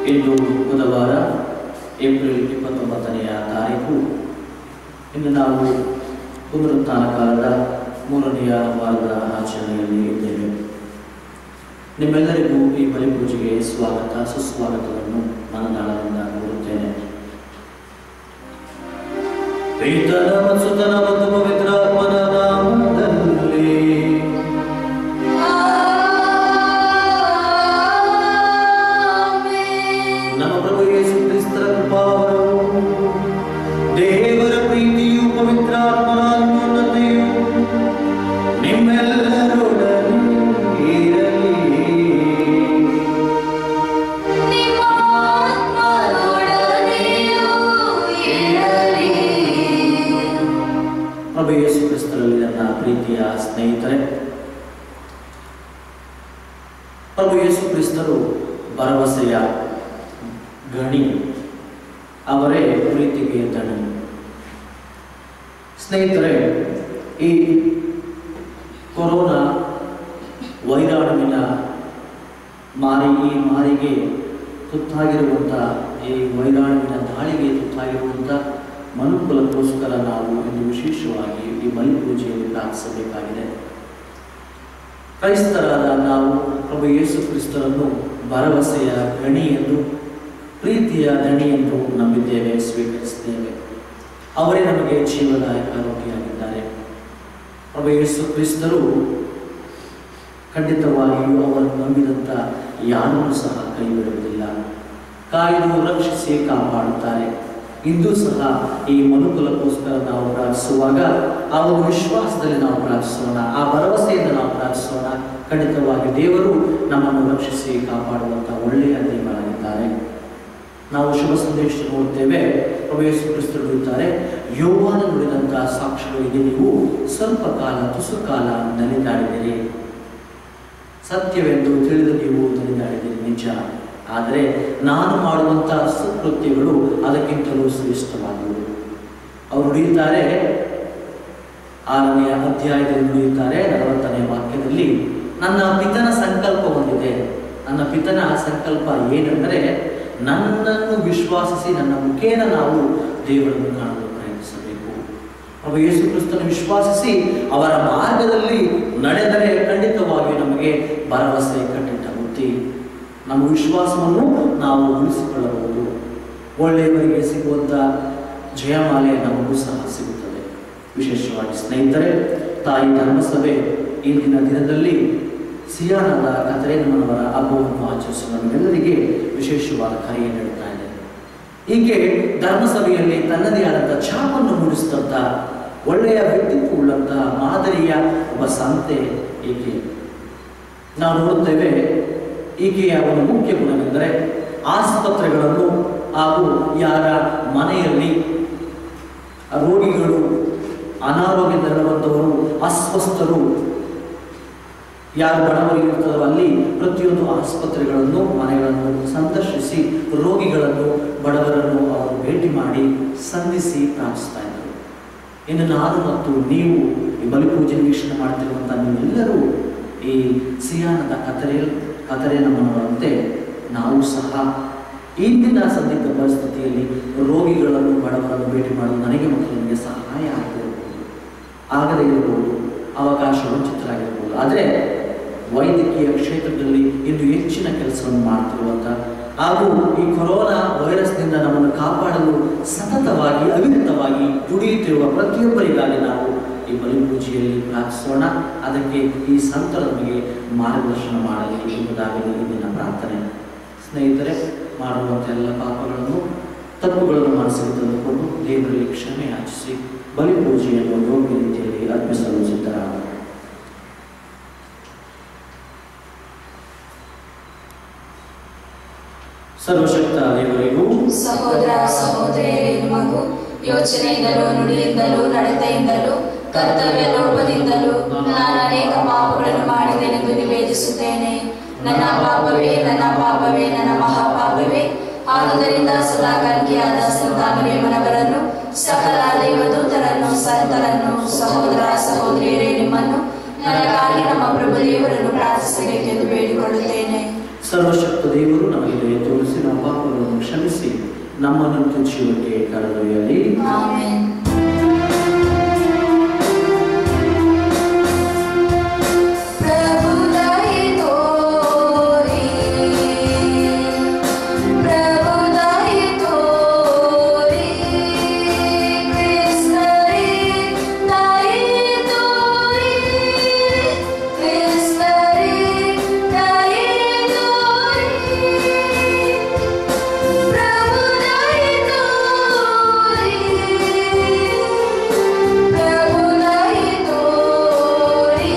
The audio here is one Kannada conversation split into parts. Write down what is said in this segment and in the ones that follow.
ಇಂದು ಬುಧವಾರ ಏಪ್ರಿಲ್ ಇಪ್ಪತ್ತೊಂಬತ್ತನೆಯ ತಾರೀಕು ಇಂದು ನಾವು ಪುನರುತ್ಥಾನ ಕಾಲದ ಮೂರನೆಯ ವಾರದ ಆಚರಣೆಯಲ್ಲಿ ಇದ್ದೇವೆ ನಿಮ್ಮೆಲ್ಲರಿಗೂ ಈ ಬಲಿಪೂಜೆಗೆ ಸ್ವಾಗತ ಸುಸ್ವಾಗತವನ್ನು ಮನದಾಳದಿಂದ ಕೋರುತ್ತೇನೆ ಪಿತನ ಸುತನ ಮತ್ತು ಪವಿತ್ರಾತ್ಮನ ನಾಮದಲ್ಲಿ ನಮ್ಮ ಪ್ರಭು ಯೇಸು ಕ್ರಿಸ್ತರ ಕೃಪಾವರವು ದೇವರ ಪ್ರೀತಿಯು ಪವಿತ್ರಾತ್ಮನ ಅನ್ಯೋನ್ಯತೆಯು ನಿಮ್ಮೆಲ್ಲರೊಡನೆ ಇರಲಿ ಪ್ರಭು ಯೇಸು ಕ್ರಿಸ್ತರಲ್ಲಿ ನನ್ನ ಪ್ರೀತಿಯ ಸ್ನೇಹಿತರೆ ಪ್ರಭು ಯೇಸು ಕ್ರಿಸ್ತರು ಭರವಸೆಯ ಗಣಿ ಅವರೇ ಪ್ರೀತಿಗೆ ದಣಿ ಸ್ನೇಹಿತರೆ ಈ ಕೊರೋನಾ ವೈರಾಣುವಿನ ಮಾರಿ ಈ ಮಾರಿಗೆ ತುತ್ತಾಗಿರುವಂಥ ಈ ವೈರಾಣುವಿನ ದಾಳಿಗೆ ತುತ್ತಾಗಿರುವಂಥ ಮನುಕುಲಕ್ಕೋಸ್ಕರ ನಾವು ಇಂದು ವಿಶೇಷವಾಗಿ ಈ ಬಲಿಪೂಜೆಯಲ್ಲಿ ಪ್ರಾರ್ಥಿಸಬೇಕಾಗಿದೆ ಕ್ರೈಸ್ತರಾದ ನಾವು ಪ್ರಭು ಯೇಸು ಕ್ರಿಸ್ತರನ್ನು ಭರವಸೆಯ ಗಣಿ ಎಂದು ಪ್ರೀತಿಯ ದಣಿ ಎಂದು ನಂಬಿದ್ದೇವೆ ಸ್ವೀಕರಿಸಿದ್ದೇವೆ ಅವರೇ ನಮಗೆ ಜೀವದಾಯಕ ರೋಗಿಯಾಗಿದ್ದಾರೆ ಪ್ರಭು ಯೇಸು ಕ್ರಿಸ್ತರು ಖಂಡಿತವಾಗಿಯೂ ಅವರನ್ನು ನಂಬಿದಂಥ ಯಾರನ್ನೂ ಸಹ ಕೈ ಬಿಡುವುದಿಲ್ಲ ಕಾಯ್ದು ರಕ್ಷಿಸಿ ಕಾಪಾಡುತ್ತಾರೆ ಇಂದು ಸಹ ಈ ಮನುಕುಲಕ್ಕೋಸ್ಕರ ನಾವು ಪ್ರಾರ್ಥಿಸುವಾಗ ಆ ಒಂದು ವಿಶ್ವಾಸದಲ್ಲಿ ನಾವು ಪ್ರಾರ್ಥಿಸೋಣ ಆ ಭರವಸೆಯಿಂದ ನಾವು ಪ್ರಾರ್ಥಿಸೋಣ ಖಂಡಿತವಾಗಿ ದೇವರು ನಮ್ಮನ್ನು ರಕ್ಷಿಸಿ ಕಾಪಾಡುವಂಥ ಒಳ್ಳೆಯ ದೇವರಾಗಿದ್ದಾರೆ ನಾವು ಶುಭ ಸಂದೇಶ ನೋಡುತ್ತೇವೆ ಪ್ರಭು ಯೇಸು ಕ್ರಿಸ್ತರು ನುಡಿಯುತ್ತಾರೆ ಯೋವಾನ ನುಡಿದಂತಹ ಸಾಕ್ಷಿಗಳಿಗೆ ನೀವು ಸ್ವಲ್ಪ ಕಾಲ ತುಸು ಕಾಲ ನಲಿದಾಡಿದಿರಿ ಸತ್ಯವೆಂದು ತಿಳಿದು ನೀವು ನಲಿದಾಡಿದಿರಿ ನಿಜ ಆದರೆ ನಾನು ಮಾಡುವಂತಹ ಸುಕೃತ್ಯಗಳು ಅದಕ್ಕಿಂತಲೂ ಶ್ರೇಷ್ಠವಾದವು ಅವರು ನುಡಿಯುತ್ತಾರೆ ಆರನೆಯ ಅಧ್ಯಾಯದಲ್ಲಿ ನುಡಿಯುತ್ತಾರೆ ನಲವತ್ತನೇ ವಾಕ್ಯದಲ್ಲಿ ನನ್ನ ಪಿತನ ಸಂಕಲ್ಪ ಹೊಂದಿದೆ ನನ್ನ ಪಿತನ ಸಂಕಲ್ಪ ಏನೆಂದರೆ ನನ್ನನ್ನು ವಿಶ್ವಾಸಿಸಿ ನನ್ನ ಮುಖೇನ ನಾವು ದೇವರನ್ನು ಕಾಣಲು ಪ್ರಯತ್ನಿಸಬೇಕು ಪ್ರಭು ಯೇಸು ಕ್ರಿಸ್ತನ ವಿಶ್ವಾಸಿಸಿ ಅವರ ಮಾರ್ಗದಲ್ಲಿ ನಡೆದರೆ ಖಂಡಿತವಾಗಿ ನಮಗೆ ಭರವಸೆ ಕಟ್ಟಿಟ್ಟ ಬುದ್ಧಿ ನಮ್ಮ ವಿಶ್ವಾಸವನ್ನು ನಾವು ಉಳಿಸಿಕೊಳ್ಳಬಹುದು ಒಳ್ಳೆಯವರಿಗೆ ಸಿಗುವಂಥ ಜಯಮಾಲೆ ನಮಗೂ ಸಹ ಸಿಗುತ್ತದೆ ವಿಶೇಷವಾಗಿ ಸ್ನೇಹಿತರೆ ತಾಯಿ ಧರ್ಮಸಭೆ ಇಂದಿನ ದಿನದಲ್ಲಿ ಸಿಯಾನದ ಕಥರೇನಮ್ಮನವರ ಹಬ್ಬವನ್ನು ಆಚರಿಸುವ ನಮ್ಮೆಲ್ಲರಿಗೆ ವಿಶೇಷವಾದ ಕರೆಯನ್ನು ನೀಡುತ್ತಾ ಇದೆ ಹೀಗೆ ಧರ್ಮಸಭೆಯಲ್ಲಿ ತನ್ನದೇ ಆದಂಥ ಛಾಪನ್ನು ಮೂಡಿಸಿದಂಥ ಒಳ್ಳೆಯ ವ್ಯಕ್ತಿತ್ವ ಉಳ್ಳಂತಹ ಮಾದರಿಯ ಒಬ್ಬ ಸಂತೆ ಈಕೆ ನಾವು ನೋಡುತ್ತೇವೆ ಈಕೆಯ ಒಂದು ಮುಖ್ಯ ಗುಣವೆಂದರೆ ಆಸ್ಪತ್ರೆಗಳನ್ನು ಹಾಗೂ ಯಾರ ಮನೆಯಲ್ಲಿ ರೋಗಿಗಳು ಅನಾರೋಗ್ಯದಲ್ಲಿರುವಂಥವರು ಅಸ್ವಸ್ಥರು ಯಾರು ಬಡವರು ಇರ್ತದೋ ಅಲ್ಲಿ ಪ್ರತಿಯೊಂದು ಆಸ್ಪತ್ರೆಗಳನ್ನು ಮನೆಗಳನ್ನು ಸಂದರ್ಶಿಸಿ ರೋಗಿಗಳನ್ನು ಬಡವರನ್ನು ಅವರು ಭೇಟಿ ಮಾಡಿ ಸಂಧಿಸಿ ಪ್ರಾರ್ಥಿಸ್ತಾ ಇದ್ದರು ಇನ್ನು ನಾನು ಮತ್ತು ನೀವು ಈ ಬಲಿಪೂಜೆ ವೀಕ್ಷಣೆ ಮಾಡ್ತಿರುವಂಥ ನೀವೆಲ್ಲರೂ ಈ ಸಿಯಾನದ ಕತರೆ ಕತರೆ ನಮ್ಮನವರಂತೆ ನಾವು ಸಹ ಇಂದಿನ ಸಂದಿಗ್ಧ ಪರಿಸ್ಥಿತಿಯಲ್ಲಿ ರೋಗಿಗಳನ್ನು ಬಡವರನ್ನು ಭೇಟಿ ಮಾಡಲು ನನಗೆ ಮತ್ತು ನಿಮಗೆ ಸಹಾಯ ಆಗದಿರಬಹುದು ಆಗದೇ ಇರಬಹುದು ಅವಕಾಶ ವಂಚಿತರಾಗಿರಬಹುದು ಆದರೆ ವೈದ್ಯಕೀಯ ಕ್ಷೇತ್ರದಲ್ಲಿ ಇಂದು ಹೆಚ್ಚಿನ ಕೆಲಸವನ್ನು ಮಾಡ್ತಿರುವಂಥ ಹಾಗೂ ಈ ಕೊರೋನಾ ವೈರಸ್ನಿಂದ ನಮ್ಮನ್ನು ಕಾಪಾಡಲು ಸತತವಾಗಿ ಅವಿರತವಾಗಿ ದುಡಿಯುತ್ತಿರುವ ಪ್ರತಿಯೊಬ್ಬರಿಗಾಗಿ ನಾವು ಈ ಬಲಿಪೂಜೆಯಲ್ಲಿ ಪ್ರಾರ್ಥಿಸೋಣ ಅದಕ್ಕೆ ಈ ಸಂತರ ನಮಗೆ ಮಾರ್ಗದರ್ಶನ ಮಾಡಲಿ ಎಂಬುದಾಗಲಿ ಇಂದಿನ ಪ್ರಾರ್ಥನೆ ಸ್ನೇಹಿತರೆ ಮಾಡುವಂಥ ಎಲ್ಲ ಪಾಪಗಳನ್ನು ತಪ್ಪುಗಳನ್ನು ಮನಸ್ಸಿಗೆ ತಂದುಕೊಂಡು ದೇವರಲ್ಲಿ ಕ್ಷಮೆ ಯಾಚಿಸಿ ಬಲಿಪೂಜೆಯನ್ನು ಯೋಗ್ಯ ರೀತಿಯಲ್ಲಿ ಅರ್ಪಿಸಲು ಸಿದ್ಧರಾಗ ಸರ್ವಶಕ್ತ ದೇವರಿಗೂ ಸಹೋದರ ಸಹೋದರಿಯರೇ ನಿಮಗೂ ಯೋಚನೆಯಿಂದಲೂ ನುಡಿಯಿಂದಲೂ ನಡತೆಯಿಂದಲೂ ಕರ್ತವ್ಯ ಲೋಪದಿಂದಲೂ ನಾನು ಅನೇಕ ಪಾಪಗಳನ್ನು ಮಾಡಿದೆನೆಂದು ನಿವೇದಿಸುತ್ತೇನೆ ನನ್ನ ಪಾಪವೇ ನನ್ನ ಪಾಪವೇ ನನ್ನ ಮಹಾಪಾಪವೇ ಆದುದರಿಂದ ಸದಾ ಕಲ್ಕಿಯಾದ ಸಂತಾನವೇಮನವರನ್ನು ಸಕಲ ದೇವದೂತರನ್ನು ಸಂತರನ್ನು ಸಹೋದರ ಸಹೋದರಿಯರೇ ನಿಮ್ಮನ್ನು ನನಗಾಗಿ ನಮ್ಮ ಪ್ರಭು ದೇವರನ್ನು ಪ್ರಾರ್ಥಿಸಬೇಕೆಂದು ಬೇಡಿಕೊಳ್ಳುತ್ತೇನೆ ಸರ್ವಶಕ್ತ ದೇವರು ನಮಗೆ ದಯ ತೋರಿಸಿ ನಮ್ಮ ಪಾಪಗಳನ್ನು ಕ್ಷಮಿಸಿ ನಮ್ಮನ್ನು ತುಚ್ಚಿಯುವಕ್ಕೆ ಕರೆದೊಯ್ಯಲಿ ಆಮೆನ್ ಪ್ರಭು ದಯೆ ತೋರಿ ಪ್ರಭು ದಯೆ ತೋರಿ ಕ್ರಿಸ್ತರೇ ದಯೆ ತೋರಿ ಕ್ರಿಸ್ತರೇ ದಯೆ ತೋರಿ ಪ್ರಭು ದಯೆ ತೋರಿ ಪ್ರಭು ದಯೆ ತೋರಿ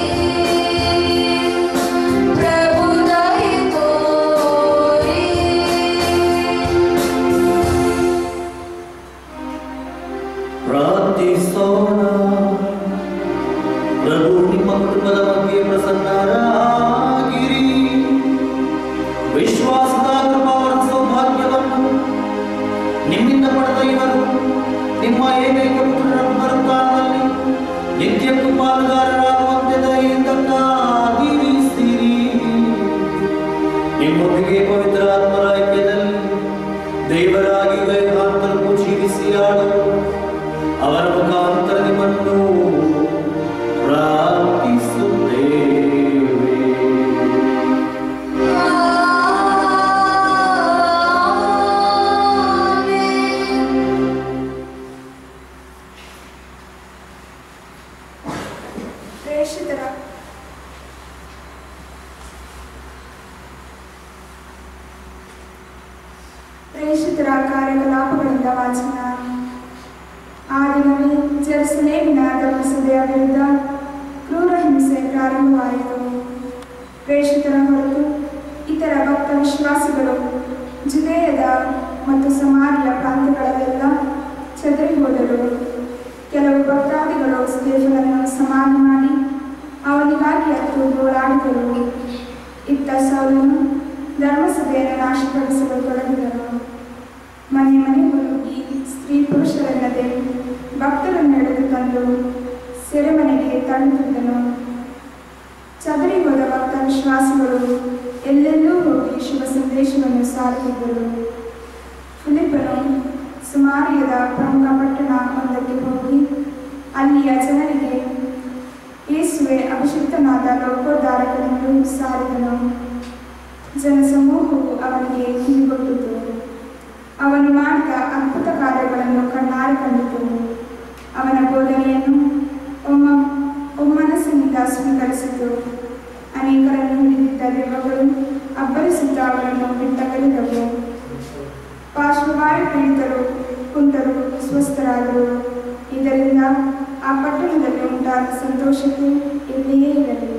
ಪ್ರಭು ದಯೆ ತೋರಿ ಪ್ರಾರ್ಥಿಸೋಣ ಪ್ರಭು ನಿಮ್ಮ ಕುಟುಂಬದ ಬಗ್ಗೆ ಪ್ರಸನ್ನರಾಗಿರಿ ವಿಶ್ವಾಸದ ಕೃಪಾವರ ಸೌಭಾಗ್ಯವನ್ನು ನಿಮ್ಮಿಂದ ಪಡೆದ ಇವರು ನಿಮ್ಮ ಏಕೈಕ ಪುತ್ರನ ಪುನರುತ್ಥಾನದಲ್ಲಿ ನಿತ್ಯಕ್ಕೂ ಪಾಲುಗಾರರಾಗುವಂತೆ ದಯೆಯಿಂದ ಕಾದಿರಿಸಿರಿ ನಿಮ್ಮೊಂದಿಗೆ ಪವಿತ್ರ ಆತ್ಮರ ಐಕ್ಯದಲ್ಲಿ ದೇವರಾಗಿ ಗೈರಾಂತರಕ್ಕೂ ಜೀವಿಸಿ ಆಡಲು ಅವರ ಮುಖಾಂತರ ನಿಮ್ಮನ್ನು ಪ್ರಾರ್ಥಿಸುತ್ತೇವೆ ಪ್ರೇಷಿತರ ಪ್ರೇಷಿತರ ಕಾರ್ಯಕಲಾಪಗಳಿಂದ ವಾಚನ ಆ ದಿನವೇ ಜೆರುಸಲೇಮಿನ ಧರ್ಮಸಭೆಯ ವಿರುದ್ಧ ಕ್ರೂರ ಹಿಂಸೆ ಪ್ರಾರಂಭವಾಯಿತು ಪ್ರೇಷಿತರ ಹೊರತು ಇತರ ಭಕ್ತ ವಿಶ್ವಾಸಿಗಳು ಜುದೇಯದ ಮತ್ತು ಸಮಾರಿಯ ಪ್ರಾಂತ್ಯಗಳಲ್ಲೆಲ್ಲ ಚದರಿ ಹೋದರು ಕೆಲವು ಭಕ್ತಾದಿಗಳು ಸ್ಟೇಫನನ್ನು ಸಮಾಧಿ ಮಾಡಿ ಅವನಿಗಾಗಿ ಹತ್ತು ಗೋಳಾಡಿದರು ಇತ್ತ ಸೌಲನು ಧರ್ಮಸಭೆಯನ್ನು ನಾಶಪಡಿಸಲು ತೊಡಗಿದರು ಮನೆ ಮನೆಗೂ ನುಗ್ಗಿ ಸ್ತ್ರೀ ಪುರುಷರೆಲ್ಲದೆ ಭಕ್ತರನ್ನು ಎಳೆದು ತಂದು ಸೆರೆಮನೆಗೆ ತಳ್ಳುತ್ತಿದ್ದನು ಚದರಿ ಹೋದ ಭಕ್ತ ವಿಶ್ವಾಸಿಗಳು ಎಲ್ಲೆಲ್ಲೂ ಹೋಗಿ ಶುಭ ಸಂದೇಶವನ್ನು ಸಾರುತ್ತಿದ್ದರು ಫಿಲಿಪ್ಪನು ಸುಮಾರಿಯದ ಪ್ರಮುಖ ಪಟ್ಟಣ ಒಂದಕ್ಕೆ ಹೋಗಿ ಅಲ್ಲಿಯ ಜನರಿಗೆ ಯೇಸುವೆ ಅಭಿಷಿಕ್ತನಾದ ಲೋಕೋದ್ಧಾರಕನೆಂದು ಸಾರಿದನು ಜನಸಮೂಹವು ಅವನಿಗೆ ಕಿವಿಗೊಟ್ಟಿತು ಅವನು ಮಾಡಿದ ಅದ್ಭುತ ಕಾರ್ಯಗಳನ್ನು ಕಣ್ಣಾರೆ ಕಂಡಿತು ಅವನ ಬೋಧನೆಯನ್ನು ಒಮ್ಮ ಒಮ್ಮನಸ್ಸಿನಿಂದ ಸ್ವೀಕರಿಸಿತು ಅನೇಕರನ್ನು ಹಿಡಿದಿದ್ದ ದೆವ್ವಗಳು ಅಬ್ಬರಿಸುತ್ತಾ ಅವರನ್ನು ಬಿಟ್ಟಗಲಿದವು ಪಾರ್ಶ್ವವಾಯು ಪೀಡಿತರು ಕುಂತರು ಸ್ವಸ್ಥರಾದರು ಇದರಿಂದ ಆ ಪಟ್ಟಣದಲ್ಲಿ ಉಂಟಾದ ಸಂತೋಷಕ್ಕೆ ಎಲ್ಲಿಯೇ ಇರಲಿಲ್ಲ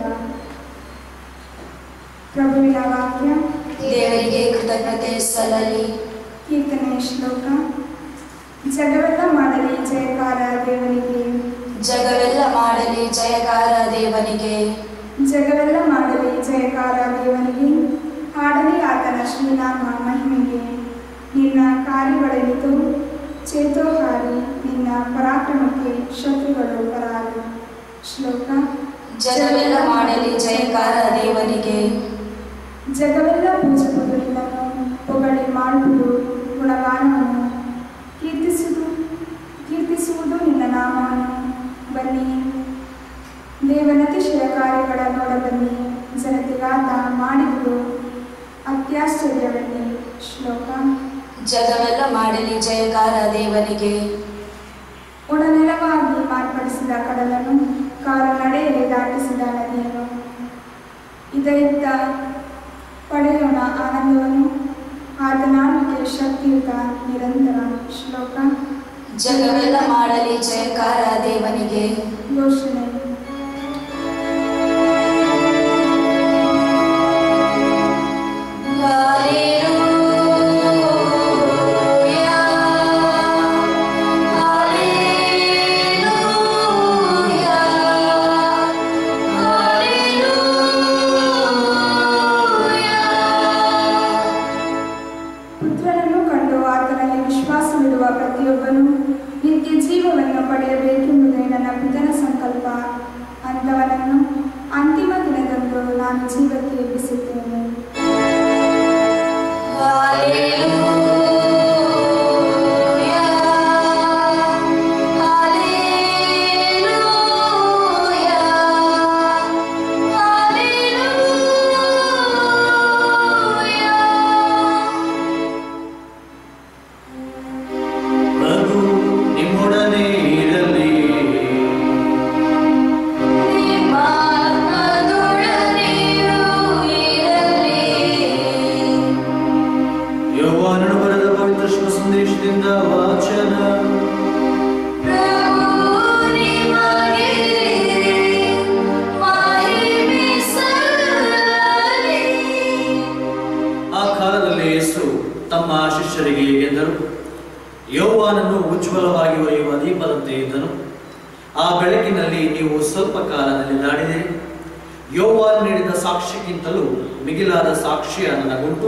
ಪ್ರಭುವಿನ ವಾಕ್ಯ ದೇವರಿಗೆ ಕೃತಜ್ಞತೆ ಸಲ್ಲಲಿ ಕೀರ್ತನೆಯ ಶ್ಲೋಕ ಜಗವೆಲ್ಲ ಮಾಡಲಿ ಜಯಕಾರ ದೇವನಿಗೆ ಜಗವೆಲ್ಲ ಮಾಡಲಿ ಜಯಕಾರ ದೇವನಿಗೆ ಜಗವೆಲ್ಲ ಮಾಡಲಿ ಜಯಕಾರ ದೇವನಿಗೆ ಹಾಡಲಿ ಆತನ ಶ್ರೀನಾಮ ಮಹಿಮೆಗೆ ನಿನ್ನ ಕಾರ್ಯಗಳೆನಿತು ಚೇತೋಹಾರಿ ನಿನ್ನ ಪರಾಕ್ರಮಕ್ಕೆ ಶತ್ರುಗಳು ಪರಾರಿ ಶ್ಲೋಕ ಜಗವೆಲ್ಲ ಮಾಡಲಿ ಜಯಕಾರ ದೇವನಿಗೆ ಜಗವೆಲ್ಲ ಪೂಜಿಸುವುದು ನಿನ್ನನ್ನು ಹೊಗಳಿ ಮಾಡುವುದು ಗುಣಗಾನವನ್ನು ಕೀರ್ತಿಸುವುದು ಕೀರ್ತಿಸುವುದು ನಿನ್ನ ನಾಮವನ್ನು ಬನ್ನಿ ದೇವನತಿಶಯ ಕಾರ್ಯಗಳ ನೋಡಬನ್ನಿ ಜನತೆಗಾತ ಮಾಡಿದುದು ಅತ್ಯಾಶ್ಚರ್ಯವೆನ್ನಿ ಶ್ಲೋಕ ಜಗವೆಲ್ಲ ಮಾಡಲಿ ಜಯಕಾರ ದೇವನಿಗೆ ಒಣನೆಲವಾಗಿ ಮಾರ್ಪಡಿಸಿದ ಕಡಲನ್ನು ಕಾಲ ನಡೆಯಲಿ ದಾಟಿಸಿದ ನದಿಯನ್ನು ಇದರಿಂದ ಪಡೆಯೋಣ ಆನಂದವನ್ನು ಆತನಾಡಿಕೆ ಶಕ್ತಿಯುತ ನಿರಂತರ ಶ್ಲೋಕ ಜಗವೆಲ್ಲ ಮಾಡಲಿ ಜಯಕಾರ ದೇವನಿಗೆ ಘೋಷಣೆ Hallelujah. Hallelujah. Hallelujah. ಪುತ್ರನನ್ನು ಕಂಡು ಆತನಲ್ಲಿ ವಿಶ್ವಾಸವಿಡುವ ಪ್ರತಿಯೊಬ್ಬನು ನಿತ್ಯ ಜೀವವನ್ನು ಪಡೆಯಬೇಕೆಂಬುದೇ ನನ್ನ ಪಿತನ ಸಂಕಲ್ಪ ಅಂಥವನನ್ನು ಅಂತಿಮ ದಿನದಂದು ನಾನು ಜೀವಕ್ಕೆ ಎಬ್ಬಿಸುತ್ತೇನೆ ತಮ್ಮ ಶಿಷ್ಯರಿಗೆ ಹೀಗೆಂದರು ಯೌವಾನನ್ನು ಉಜ್ವಲವಾಗಿ ಒಯ್ಯುವ ದೀಪದಂತೆ ಇದ್ದನು ಆ ಬೆಳಕಿನಲ್ಲಿ ನೀವು ಸ್ವಲ್ಪ ಕಾಲ ನಡೆದಾಡಿದಿರಿ ಯೌವಾನ್ ನೀಡಿದ ಸಾಕ್ಷಿಗಿಂತಲೂ ಮಿಗಿಲಾದ ಸಾಕ್ಷಿಯ ನನಗುಂಟು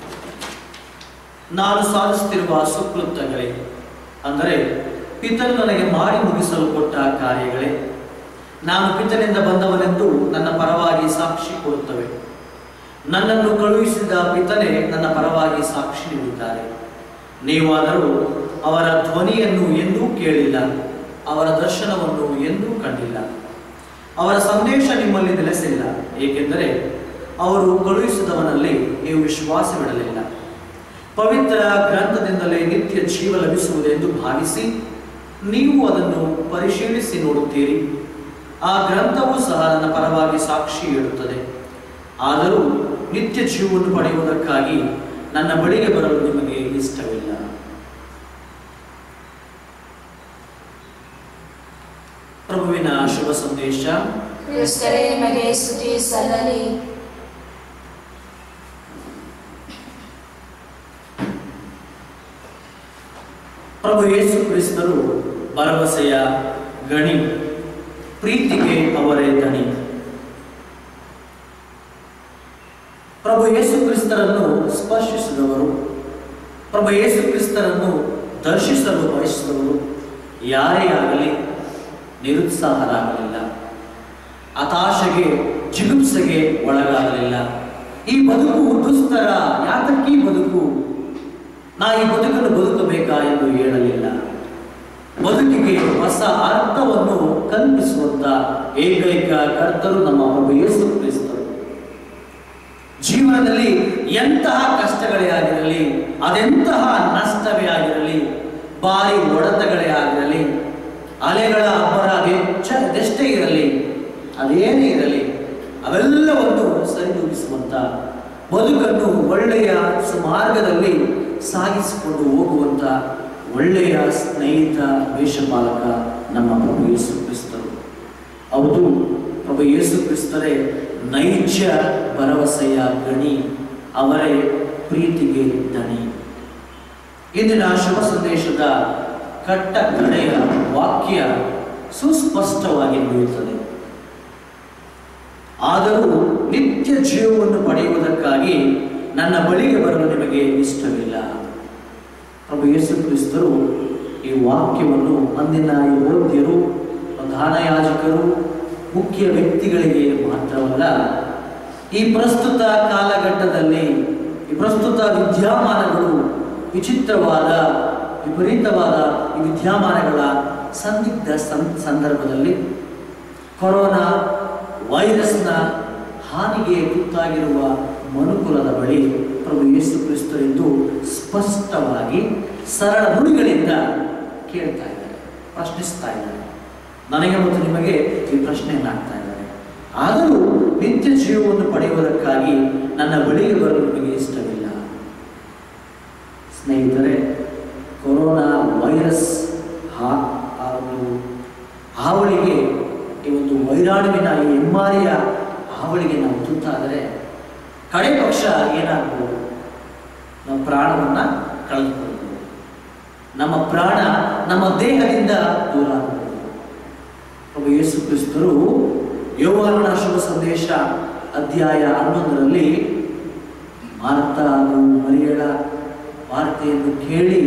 ನಾನು ಸಾಧಿಸುತ್ತಿರುವ ಸುಕೃತ್ಯಗಳೇ ಅಂದರೆ ಪಿತನು ನನಗೆ ಮಾಡಿ ಮುಗಿಸಲು ಕೊಟ್ಟ ಕಾರ್ಯಗಳೇ ನಾನು ಪಿತನಿಂದ ಬಂದವನೆಂದು ನನ್ನ ಪರವಾಗಿ ಸಾಕ್ಷಿ ಕೊಡುತ್ತವೆ ನನ್ನನ್ನು ಕಳುಹಿಸಿದ ಪಿತನೇ ನನ್ನ ಪರವಾಗಿ ಸಾಕ್ಷಿ ನೀಡಿದ್ದಾರೆ ನೀವಾದರೂ ಅವರ ಧ್ವನಿಯನ್ನು ಎಂದೂ ಕೇಳಿಲ್ಲ ಅವರ ದರ್ಶನವನ್ನು ಎಂದೂ ಕಂಡಿಲ್ಲ ಅವರ ಸಂದೇಶ ನಿಮ್ಮಲ್ಲಿ ನೆಲೆಸಿಲ್ಲ ಏಕೆಂದರೆ ಅವರು ಕಳುಹಿಸಿದವನಲ್ಲಿ ನೀವು ವಿಶ್ವಾಸವಿಡಲಿಲ್ಲ ಪವಿತ್ರ ಗ್ರಂಥದಿಂದಲೇ ನಿತ್ಯ ಜೀವ ಲಭಿಸುವುದೆಂದು ಭಾವಿಸಿ ನೀವು ಅದನ್ನು ಪರಿಶೀಲಿಸಿ ನೋಡುತ್ತೀರಿ ಆ ಗ್ರಂಥವೂ ಸಹ ನನ್ನ ಪರವಾಗಿ ಸಾಕ್ಷಿ ಹೇಳುತ್ತದೆ ಆದರೂ ನಿತ್ಯ ಜೀವವನ್ನು ಪಡೆಯುವುದಕ್ಕಾಗಿ ನನ್ನ ಬಳಿಗೆ ಬರಲು ನಿಮಗೆ ಇಷ್ಟವಿಲ್ಲ ಪ್ರಭುವಿನ ಶುಭ ಸಂದೇಶ ಕ್ರಿಸ್ತರೇ ನಿಮಗೆ ಸ್ತುತಿ ಸಲ್ಲಲಿ ಪ್ರಭು ಯೇಸು ಕ್ರಿಸ್ತರು ಭರವಸೆಯ ಗಣಿ ಪ್ರೀತಿಗೆ ಅವರೇ ದಣಿ ಪ್ರಭು ಯೇಸು ಕ್ರಿಸ್ತರನ್ನು ಸ್ಪರ್ಶಿಸಿದವರು ಪ್ರಭು ಯೇಸು ಕ್ರಿಸ್ತರನ್ನು ದರ್ಶಿಸಲು ಬಯಸಿದವರು ಯಾರೇ ಆಗಲಿ ನಿರುತ್ಸಾಹರಾಗಲಿಲ್ಲ ಹತಾಶೆಗೆ ಜಿಗುಪ್ಸೆಗೆ ಒಳಗಾಗಲಿಲ್ಲ ಈ ಬದುಕು ದುಸ್ತರ ಯಾತಕ್ಕೀ ಬದುಕು ನಾ ಈ ಬದುಕನ್ನು ಬದುಕಬೇಕಾ ಎಂದು ಹೇಳಲಿಲ್ಲ ಬದುಕಿಗೆ ಹೊಸ ಅರ್ಥವನ್ನು ಕಲ್ಪಿಸುವಂತ ಏಕೈಕ ಕರ್ತರು ನಮ್ಮ ಪ್ರಭು ಯೇಸು ಕ್ರಿಸ್ತರು ಜೀವನದಲ್ಲಿ ಎಂತಹ ಕಷ್ಟಗಳೇ ಆಗಿರಲಿ ಅದೆಂತಹ ನಷ್ಟವೇ ಆಗಿರಲಿ ಭಾರಿ ಹೊಡೆತಗಳೇ ಆಗಿರಲಿ ಅಲೆಗಳ ಅಬ್ಬರ ಹೆಚ್ಚ ಅದೆಷ್ಟೇ ಇರಲಿ ಅದೇನೇ ಇರಲಿ ಅವೆಲ್ಲವನ್ನು ಸರಿದೂಗಿಸುವಂತ ಬದುಕನ್ನು ಒಳ್ಳೆಯ ಸುಮಾರ್ಗದಲ್ಲಿ ಸಾಗಿಸಿಕೊಂಡು ಹೋಗುವಂತ ಒಳ್ಳೆಯ ಸ್ನೇಹಿತ ವೇಷಪಾಲಕ ನಮ್ಮ ಪ್ರಭು ಯೇಸು ಕ್ರಿಸ್ತರು ಹೌದು ಪ್ರಭು ಯೇಸು ಕ್ರಿಸ್ತರೇ ನೈಜ ಭರವಸೆಯ ಗಣಿ ಅವರೇ ಪ್ರೀತಿಗೆ ದಣಿ ಇಂದಿನ ಶುಭ ಸಂದೇಶದ ಕಟ್ಟ ಕಡೆಯ ವಾಕ್ಯ ಸುಸ್ಪಷ್ಟವಾಗಿ ನುಡಿಯುತ್ತದೆ ಆದರೂ ನಿತ್ಯ ಜೀವವನ್ನು ಪಡೆಯುವುದಕ್ಕಾಗಿ ನನ್ನ ಬಳಿಗೆ ಬರಲು ನಿಮಗೆ ಇಷ್ಟವಿಲ್ಲ ಪ್ರಭು ಯೇಸು ಕ್ರಿಸ್ತರು ಈ ವಾಕ್ಯವನ್ನು ಅಂದಿನ ಯೋಗ್ಯರು ಪ್ರಧಾನ ಯಾಜಕರು ಮುಖ್ಯ ವ್ಯಕ್ತಿಗಳಿಗೆ ಮಾತ್ರವಲ್ಲ ಈ ಪ್ರಸ್ತುತ ಕಾಲಘಟ್ಟದಲ್ಲಿ ಈ ಪ್ರಸ್ತುತ ವಿದ್ಯಮಾನಗಳು ವಿಚಿತ್ರವಾದ ವಿಪರೀತವಾದ ಈ ವಿದ್ಯಮಾನಗಳ ಸಂದಿಗ್ಧ ಸಂ- ಸಂದರ್ಭದಲ್ಲಿ ಕೊರೋನಾ ವೈರಸ್ನ ಹಾನಿಗೆ ತುತ್ತಾಗಿರುವ ಮನುಕುಲದ ಬಳಿ ಪ್ರಭು ಯೇಸು ಕ್ರಿಸ್ತರೆಂದು ಸ್ಪಷ್ಟವಾಗಿ ಸರಳ ನುಡಿಗಳಿಂದ ಕೇಳ್ತಾ ಇದ್ದಾರೆ ಪ್ರಶ್ನಿಸ್ತಾ ಇದ್ದಾರೆ ನನಗೆ ಮತ್ತು ನಿಮಗೆ ಈ ಪ್ರಶ್ನೆಯನ್ನು ಹಾಕ್ತಾ ಇದ್ದಾರೆ ಆದರೂ ನಿತ್ಯ ಜೀವವನ್ನು ಪಡೆಯುವುದಕ್ಕಾಗಿ ನನ್ನ ಬಳಿಗೆ ಬರಲು ನಿಮಗೆ ಇಷ್ಟವಿಲ್ಲ ಸ್ನೇಹಿತರೆ ಕೊರೋನಾ ವೈರಸ್ ಹಾ- ಆ ಒಂದು ಹಾವಳಿಗೆ ಈ ಒಂದು ವೈರಾಣುವಿನ ಈ ಹೆಮ್ಮಾರಿಯ ಹಾವಳಿಗೆ ನಾವು ತುತ್ತಾದರೆ ಕಡೆ ಪಕ್ಷ ಏನಾಗ್ಬೋದು ನಮ್ಮ ಪ್ರಾಣವನ್ನು ಕಳೆದುಕೊಳ್ಬೋದು ನಮ್ಮ ಪ್ರಾಣ ನಮ್ಮ ದೇಹದಿಂದ ದೂರ ಆಗ್ಬೋದು ಪ್ರಭು ಯೇಸು ಕ್ರಿಸ್ತರು ಯೋವಾನನ ಶುಭ ಸಂದೇಶ ಅಧ್ಯಾಯ ಹನ್ನೊಂದರಲ್ಲಿ ಮಾರ್ತ ಹಾಗೂ ಮರಿಯಳ ವಾರ್ತೆಯನ್ನು ಕೇಳಿ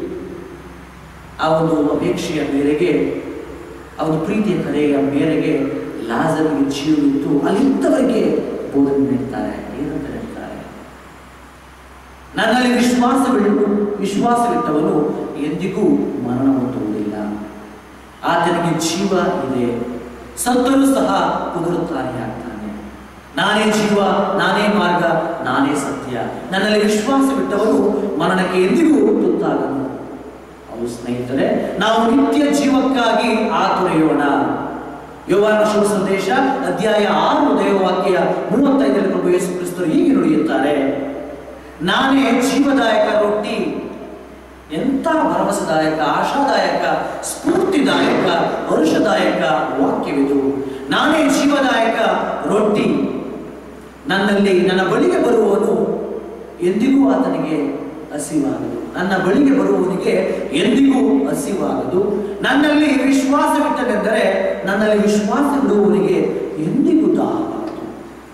ಆ ಒಂದು ಅಪೇಕ್ಷೆಯ ಮೇರೆಗೆ ಆ ಒಂದು ಪ್ರೀತಿಯ ಕರೆಯ ಮೇರೆಗೆ ಲಾಜರಿಗೆ ಜೀವವಿತ್ತು ಅಲ್ಲಿದ್ದವರಿಗೆ ಬೋಧನೆ ನೀಡ್ತಾರೆ ಏನಂತ ಹೇಳ್ತಾರೆ ನನ್ನಲ್ಲಿ ವಿಶ್ವಾಸವಿಟ್ಟು ವಿಶ್ವಾಸವಿಟ್ಟವನು ಎಂದಿಗೂ ಮರಣ ಹೊಂದುವುದಿಲ್ಲ ಆತನಿಗೆ ಜೀವ ಇದೆ ಸತ್ತರೂ ಸಹ ಪುನರುತ್ಥಾನಿಯಾಗ್ತಾನೆ ನಾನೇ ಜೀವ ನಾನೇ ಮಾರ್ಗ ನಾನೇ ಸತ್ಯ ನನ್ನಲ್ಲಿ ವಿಶ್ವಾಸವಿಟ್ಟವನು ಮರಣಕ್ಕೆ ಎಂದಿಗೂ ತುತ್ತಾಗನು ಹೌದು ಸ್ನೇಹಿತರೆ ನಾವು ನಿತ್ಯ ಜೀವಕ್ಕಾಗಿ ಆತುರೆಯೋಣ ಯೋವಾನ ಶುಭ ಸಂದೇಶ ಅಧ್ಯಾಯ ಆರು ದೇವವಾಕ್ಯ ಮೂವತ್ತೈದರಲ್ಲಿ ಪ್ರಭು ಯೇಸು ಕ್ರಿಸ್ತರು ಹೀಗೆ ನುಡಿಯುತ್ತಾರೆ ನಾನೇ ಜೀವದಾಯಕ ರೊಟ್ಟಿ ಎಂಥ ಭರವಸೆದಾಯಕ ಆಶಾದಾಯಕ ಸ್ಫೂರ್ತಿದಾಯಕ ಹರುಷದಾಯಕ ವಾಕ್ಯವಿದು ನಾನೇ ಜೀವದಾಯಕ ರೊಟ್ಟಿ ನನ್ನಲ್ಲಿ ನನ್ನ ಬಳಿಗೆ ಬರುವವನು ಎಂದಿಗೂ ಆತನಿಗೆ ಹಸಿವಾಗದು ನನ್ನ ಬಳಿಗೆ ಬರುವವನಿಗೆ ಎಂದಿಗೂ ಹಸಿವಾಗದು ನನ್ನಲ್ಲಿ ವಿಶ್ವಾಸವಿಟ್ಟನೆಂದರೆ ನನ್ನಲ್ಲಿ ವಿಶ್ವಾಸ ಬಿಡುವವನಿಗೆ ಎಂದಿಗೂ ದಾಹವಾಗದು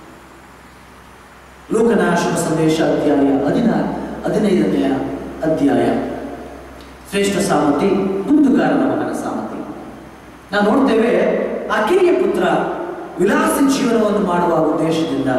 ಲೋಕನ ಶುಭ ಸಂದೇಶ ಅಧ್ಯಾಯ ಹದಿನ ಹದಿನೈದನೆಯ ಅಧ್ಯಾಯ ಶ್ರೇಷ್ಠ ಸಾಮತಿ ದುಂದುಗಾರನ ಮಗನ ಸಾಮತಿ ನಾವು ನೋಡ್ತೇವೆ ಆ ಕಿರಿಯ ಪುತ್ರ ವಿಲಾಸಿ ಜೀವನವನ್ನು ಮಾಡುವ ಉದ್ದೇಶದಿಂದ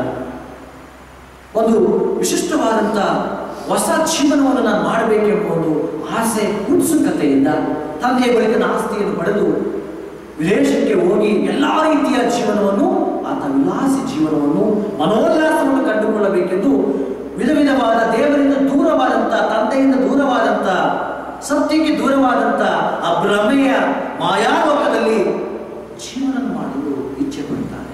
ಒಂದು ವಿಶಿಷ್ಟವಾದಂಥ ಹೊಸ ಜೀವನವನ್ನು ನಾನು ಮಾಡಬೇಕೆಂಬ ಒಂದು ಆಸೆ ಉತ್ಸುಕತೆಯಿಂದ ತಂದೆಯ ಬಳಿಕ ಆಸ್ತಿಯನ್ನು ಪಡೆದು ವಿದೇಶಕ್ಕೆ ಹೋಗಿ ಎಲ್ಲ ರೀತಿಯ ಜೀವನವನ್ನು ಆತ ವಿಲಾಸಿ ಜೀವನವನ್ನು ಮನೋಲ್ಲಾಸವನ್ನು ಕಂಡುಕೊಳ್ಳಬೇಕೆಂದು ವಿಧ ವಿಧವಾದ ದೇವರಿಂದ ದೂರವಾದಂಥ ತಂದೆಯಿಂದ ದೂರವಾದಂಥ ಸತ್ಯಕ್ಕೆ ದೂರವಾದಂಥ ಆ ಭ್ರಮೆಯ ಮಾಯಾಲೋಕದಲ್ಲಿ ಜೀವನ ಮಾಡಲು ಇಚ್ಛೆ ಪಡ್ತಾನೆ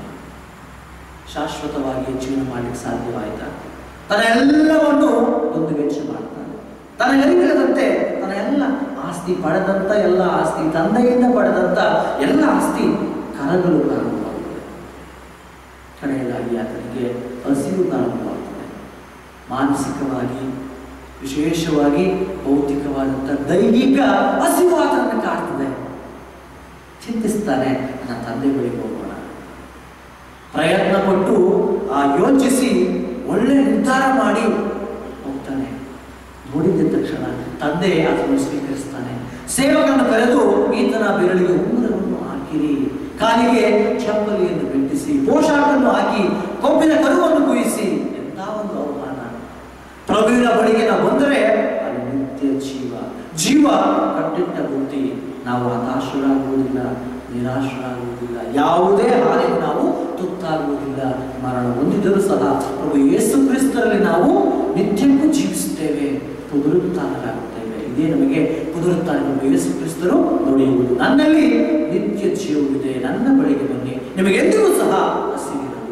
ಶಾಶ್ವತವಾಗಿ ಜೀವನ ಮಾಡಲಿಕ್ಕೆ ಸಾಧ್ಯವಾಯಿತಾ ತನ್ನ ಎಲ್ಲವನ್ನು ಒಂದು ವೆಚ್ಚ ಮಾಡ್ತಾನೆ ತನ್ನ ಅರಿವಿಲ್ಲದಂತೆ ತನ್ನ ಎಲ್ಲ ಆಸ್ತಿ ಪಡೆದಂತ ಎಲ್ಲ ಆಸ್ತಿ ತಂದೆಯಿಂದ ಪಡೆದಂತ ಎಲ್ಲ ಆಸ್ತಿ ಕರಗಲು ಪ್ರಾರಂಭವಾಗುತ್ತದೆ ಕಡೆಯದಾಗಿ ಆತನಿಗೆ ಹಸಿವು ಪ್ರಾರಂಭವಾಗುತ್ತದೆ ಮಾನಸಿಕವಾಗಿ ವಿಶೇಷವಾಗಿ ಭೌತಿಕವಾದಂಥ ದೈಹಿಕ ಹಸಿವು ಆತನನ್ನು ಕಾಡ್ತದೆ ಚಿಂತಿಸ್ತಾನೆ ನನ್ನ ತಂದೆ ಬಳಿಗೆ ಹೋಗೋಣ ಪ್ರಯತ್ನ ಪಟ್ಟು ಆ ಯೋಚಿಸಿ ಒಳ್ಳೆ ನಿರ್ಧಾರ ಮಾಡಿ ಹೋಗ್ತಾನೆ ನೋಡಿದ ತಕ್ಷಣ ತಂದೆ ಅದನ್ನು ಸ್ವೀಕರಿಸ್ತಾನೆ ಸೇವಕರನ್ನು ಕರೆದು ಈತನ ಬೆರಳಿಗೆ ಉಂಗುರವನ್ನು ಹಾಕಿರಿ ಕಾಲಿಗೆ ಚಪ್ಪಲಿಯನ್ನು ಬೆಟ್ಟಿಸಿ ಪೋಷಾಕನ್ನು ಹಾಕಿ ಕೊಬ್ಬಿನ ಕರುವನ್ನು ಕುಯಿಸಿ ಎಂಥ ಒಂದು ಅವಮಾನ ಪ್ರಭುವಿನ ಬಳಿಗೆ ನಾವು ಬಂದರೆ ಅಲ್ಲಿ ನಿತ್ಯ ಜೀವ ಜೀವ ಕಟ್ಟಿಟ್ಟ ಬುದ್ಧಿ ನಾವು ಹತಾಶರಾಗುವುದಿಲ್ಲ ನಿರಾಶರಾಗುವುದಿಲ್ಲ ಯಾವುದೇ ಹಾನಿಗೆ ನಾವು ತುತ್ತಾಗುವುದಿಲ್ಲ ಮರಣ ಹೊಂದಿದರೂ ಸಹ ಪ್ರಭು ಯೇಸು ಕ್ರಿಸ್ತರಲ್ಲಿ ನಾವು ನಿತ್ಯಕ್ಕೂ ಜೀವಿಸುತ್ತೇವೆ ಪುನರುತ್ಥಾನರಾಗುತ್ತೇವೆ ಇದೇ ನಮಗೆ ಪುನರುತ್ಥಾನ ಪ್ರಭು ಯೇಸು ಕ್ರಿಸ್ತರು ನುಡಿಯುವುದು ನನ್ನಲ್ಲಿ ನಿತ್ಯ ಜೀವವಿದೆ ನನ್ನ ಬಳಿಗೆ ಬನ್ನಿ ನಿಮಗೆಂದಿಗೂ ಸಹ ಹಸಿವಿರದು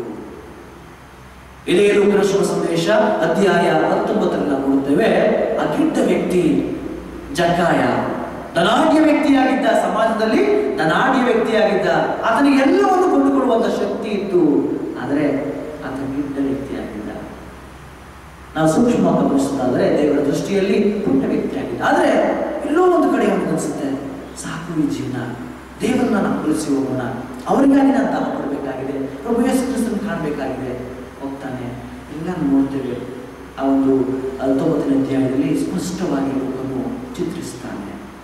ಇದೇ ಲೋಕನ ಶುಭ ಸಂದೇಶ ಅಧ್ಯಾಯ ಹತ್ತೊಂಬತ್ತರಲ್ಲಿ ನಾವು ನೋಡುತ್ತೇವೆ ಆ ಕೆಟ್ಟ ವ್ಯಕ್ತಿ ಜಕಾಯ ಧನಾಢ್ಯ ವ್ಯಕ್ತಿಯಾಗಿದ್ದ ಸಮಾಜದಲ್ಲಿ ಧನಾಢ್ಯ ವ್ಯಕ್ತಿಯಾಗಿದ್ದ ಆತನಿಗೆ ಎಲ್ಲವನ್ನು ಕೊಂಡುಕೊಳ್ಳುವಂತ ಶಕ್ತಿ ಇತ್ತು ಆದರೆ ಆತ ಗಿಡ್ಡ ವ್ಯಕ್ತಿಯಾಗಿದ್ದ ನಾವು ಸೂಕ್ಷ್ಮ ಗಮನಿಸೋದಾದ್ರೆ ದೇವರ ದೃಷ್ಟಿಯಲ್ಲಿ ಪುಟ್ಟ ವ್ಯಕ್ತಿಯಾಗಿದ್ದ ಆದರೆ ಎಲ್ಲೋ ಒಂದು ಕಡೆ ಅವನಿಗೆ ಅನಿಸುತ್ತೆ ಸಾಕು ಈ ಜೀವನ ದೇವರನ್ನ ನಾವು ಕುರಿಸಿ ಹೋಗೋಣ ಅವರಿಗಾಗಿ ನಾನು ದಾನ ಕೊಡಬೇಕಾಗಿದೆ ಪ್ರಭು ಯೇಸು ಕ್ರಿಸ್ತನ ಕಾಣಬೇಕಾಗಿದೆ ಹೋಗ್ತಾನೆ ಎಲ್ಲ ನೋಡ್ತೇವೆ ಆ ಒಂದು ಹತ್ತೊಂಬತ್ತನೇ ಅಧ್ಯಾಯದಲ್ಲಿ ಸ್ಪಷ್ಟವಾಗಿ ಲೋಕವನ್ನು ಚಿತ್ರಿಸ್ತಾನೆ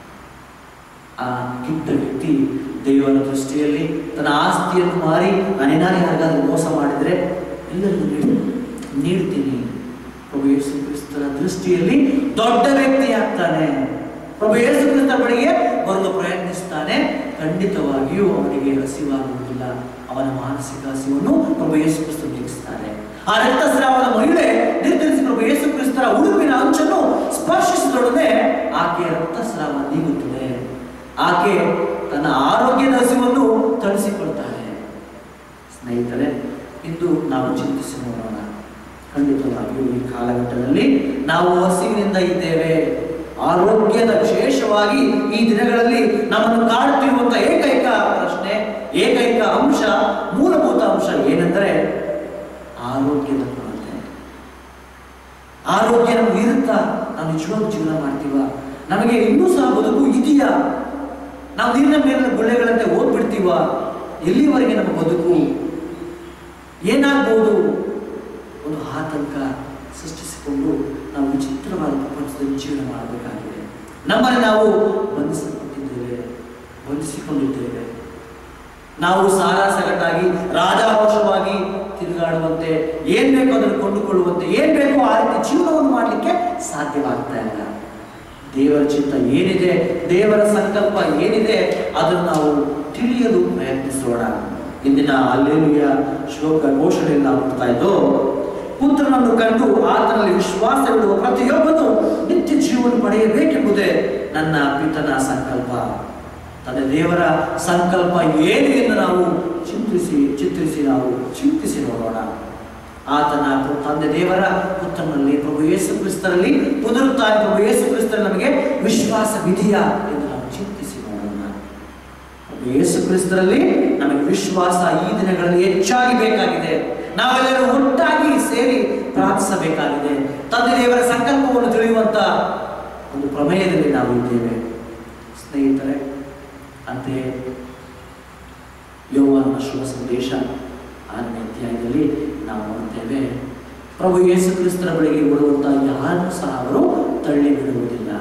ಆ ಕಿಟ್ಟ ವ್ಯಕ್ತಿ ದೇವರ ದೃಷ್ಟಿಯಲ್ಲಿ ತನ್ನ ಆಸ್ತಿಯನ್ನು ಮಾರಿ ನಾನೇನಾರು ಯಾರಿಗಾದ್ರೂ ಮೋಸ ಮಾಡಿದರೆ ಎಲ್ಲರಿಗೂ ನೀಡು ನೀಡ್ತೀನಿ ಪ್ರಭು ಯೇಸು ಕ್ರಿಸ್ತರ ದೃಷ್ಟಿಯಲ್ಲಿ ದೊಡ್ಡ ವ್ಯಕ್ತಿ ಆಗ್ತಾನೆ ಪ್ರಭು ಯೇಸು ಕ್ರಿಸ್ತ ಬಳಿಗೆ ಬರಲು ಪ್ರಯತ್ನಿಸ್ತಾನೆ ಖಂಡಿತವಾಗಿಯೂ ಅವನಿಗೆ ಹಸಿವಾಗುವುದಿಲ್ಲ ಅವನ ಮಾನಸಿಕ ಹಸಿವನ್ನು ಪ್ರಭು ಯೇಸು ಕ್ರಿಸ್ತ ನೀಗಿಸ್ತಾರೆ ಆ ರಕ್ತಸ್ರಾವದ ಮಹಿಳೆ ನಿರ್ಧರಿಸಿ ಪ್ರಭು ಯೇಸು ಕ್ರಿಸ್ತರ ಉಡುಪಿನ ಅಂಚನ್ನು ಸ್ಪರ್ಶಿಸಿದೊಡನೆ ಆಕೆಯ ರಕ್ತಸ್ರಾವ ನೀಗುತ್ತದೆ ಆಕೆ ತನ್ನ ಆರೋಗ್ಯದ ಹಸಿವನ್ನು ತಣಿಸಿಕೊಳ್ತಾಳೆ ಸ್ನೇಹಿತರೆ ಇಂದು ನಾವು ಚಿಂತಿಸಿ ನೋಡೋಣ ಖಂಡಿತವಾಗಿಯೂ ಈ ಕಾಲಘಟ್ಟದಲ್ಲಿ ನಾವು ಹಸಿವಿನಿಂದ ಇದ್ದೇವೆ ಆರೋಗ್ಯದ ವಿಶೇಷವಾಗಿ ಈ ದಿನಗಳಲ್ಲಿ ನಮ್ಮನ್ನು ಕಾಡುತ್ತಿರುವಂತಹ ಏಕೈಕ ಪ್ರಶ್ನೆ ಏಕೈಕ ಅಂಶ ಮೂಲಭೂತ ಅಂಶ ಏನೆಂದರೆ ಆರೋಗ್ಯದ ಕೊರತೆ ಆರೋಗ್ಯ ನಮ್ಗೆ ಇರುತ್ತಾ ನಾವು ನಿಜವಾಗ್ಲೂ ಜೀವನ ಮಾಡ್ತೀವ ನಮಗೆ ಇನ್ನೂ ಸಹ ಬದುಕು ಇದೆಯಾ ನಾವು ನೀರಿನ ಮೇಲಿನ ಗುಳ್ಳೆಗಳಂತೆ ಓದ್ಬಿಡ್ತೀವ ಎಲ್ಲಿವರೆಗೆ ನಮ್ಮ ಬದುಕು ಏನಾಗ್ಬೋದು ಒಂದು ಆತಂಕ ಸೃಷ್ಟಿಸಿಕೊಂಡು ನಾವು ವಿಚಿತ್ರವಾದ ಪ್ರಪಂಚದಲ್ಲಿ ಜೀವನ ಮಾಡಬೇಕಾಗಿದೆ ನಮ್ಮಲ್ಲಿ ನಾವು ಬಂಧಿಸಲ್ಪಟ್ಟಿದ್ದೇವೆ ಬಂಧಿಸಿಕೊಂಡಿದ್ದೇವೆ ನಾವು ಸಾರಾ ಸಗಟಾಗಿ ರಾಜಾರೋಷವಾಗಿ ತಿರುಗಾಡುವಂತೆ ಏನ್ ಬೇಕೋ ಅದನ್ನು ಕೊಂಡುಕೊಳ್ಳುವಂತೆ ಏನ್ ಬೇಕೋ ಆ ರೀತಿ ಜೀವನವನ್ನು ಮಾಡಲಿಕ್ಕೆ ಸಾಧ್ಯವಾಗ್ತಾ ಇಲ್ಲ ದೇವರ ಚಿತ್ತ ಏನಿದೆ ದೇವರ ಸಂಕಲ್ಪ ಏನಿದೆ ಅದನ್ನು ನಾವು ತಿಳಿಯಲು ಪ್ರಯತ್ನಿಸೋಣ ಇಂದಿನ ಅಲ್ಲೇಲುಯ ಶ್ಲೋಕ ಘೋಷಣೆಯಲ್ಲಿ ನಾವು ನೋಡ್ತಾ ಇದ್ದು ಪುತ್ರನನ್ನು ಕಂಡು ಆತನಲ್ಲಿ ವಿಶ್ವಾಸವಿಡುವ ಪ್ರತಿಯೊಬ್ಬನು ನಿತ್ಯ ಜೀವನ ಪಡೆಯಬೇಕೆಂಬುದೇ ನನ್ನ ಪಿತನ ಸಂಕಲ್ಪ ತನ್ನ ದೇವರ ಸಂಕಲ್ಪ ಏನು ಎಂದು ನಾವು ಚಿಂತಿಸಿ ಚಿತ್ರಿಸಿ ನಾವು ಚಿಂತಿಸಿ ನೋಡೋಣ ಆತನ ತಂದೆ ದೇವರ ಪುತ್ರನಲ್ಲಿ ಪ್ರಭು ಯೇಸು ಕ್ರಿಸ್ತರಲ್ಲಿ ಪುನರುತ್ಥಾನ ಪ್ರಭು ಯೇಸು ಕ್ರಿಸ್ತರಲ್ಲಿ ನಮಗೆ ವಿಶ್ವಾಸವಿದೆಯಾ ಎಂದು ನಾವು ಚಿಂತಿಸಿ ನೋಡೋಣ ಪ್ರಭು ಯೇಸು ಕ್ರಿಸ್ತರಲ್ಲಿ ನಮಗೆ ವಿಶ್ವಾಸ ಈ ದಿನಗಳಲ್ಲಿ ಹೆಚ್ಚಾಗಿ ಬೇಕಾಗಿದೆ ನಾವೆಲ್ಲರೂ ಒಟ್ಟಾಗಿ ಸೇರಿ ಪ್ರಾರ್ಥಿಸಬೇಕಾಗಿದೆ ತಂದೆ ದೇವರ ಸಂಕಲ್ಪವನ್ನು ತಿಳಿಯುವಂತ ಒಂದು ಪ್ರಮೇಯದಲ್ಲಿ ನಾವು ಇದ್ದೇವೆ ಸ್ನೇಹಿತರೆ ಅಂತೆಯೇ ಯೌವನ ಶುಭ ಸಂದೇಶ ಆರನೇ ಅಧ್ಯಾಯದಲ್ಲಿ ನಾವು ನೋಡ್ತೇವೆ ಪ್ರಭು ಯೇಸು ಕ್ರಿಸ್ತರ ಬಳಿಗೆ ಬರುವಂತ ಯಾರನ್ನು ಸಹ ಅವರು ತಳ್ಳಿ ಬಿಡುವುದಿಲ್ಲ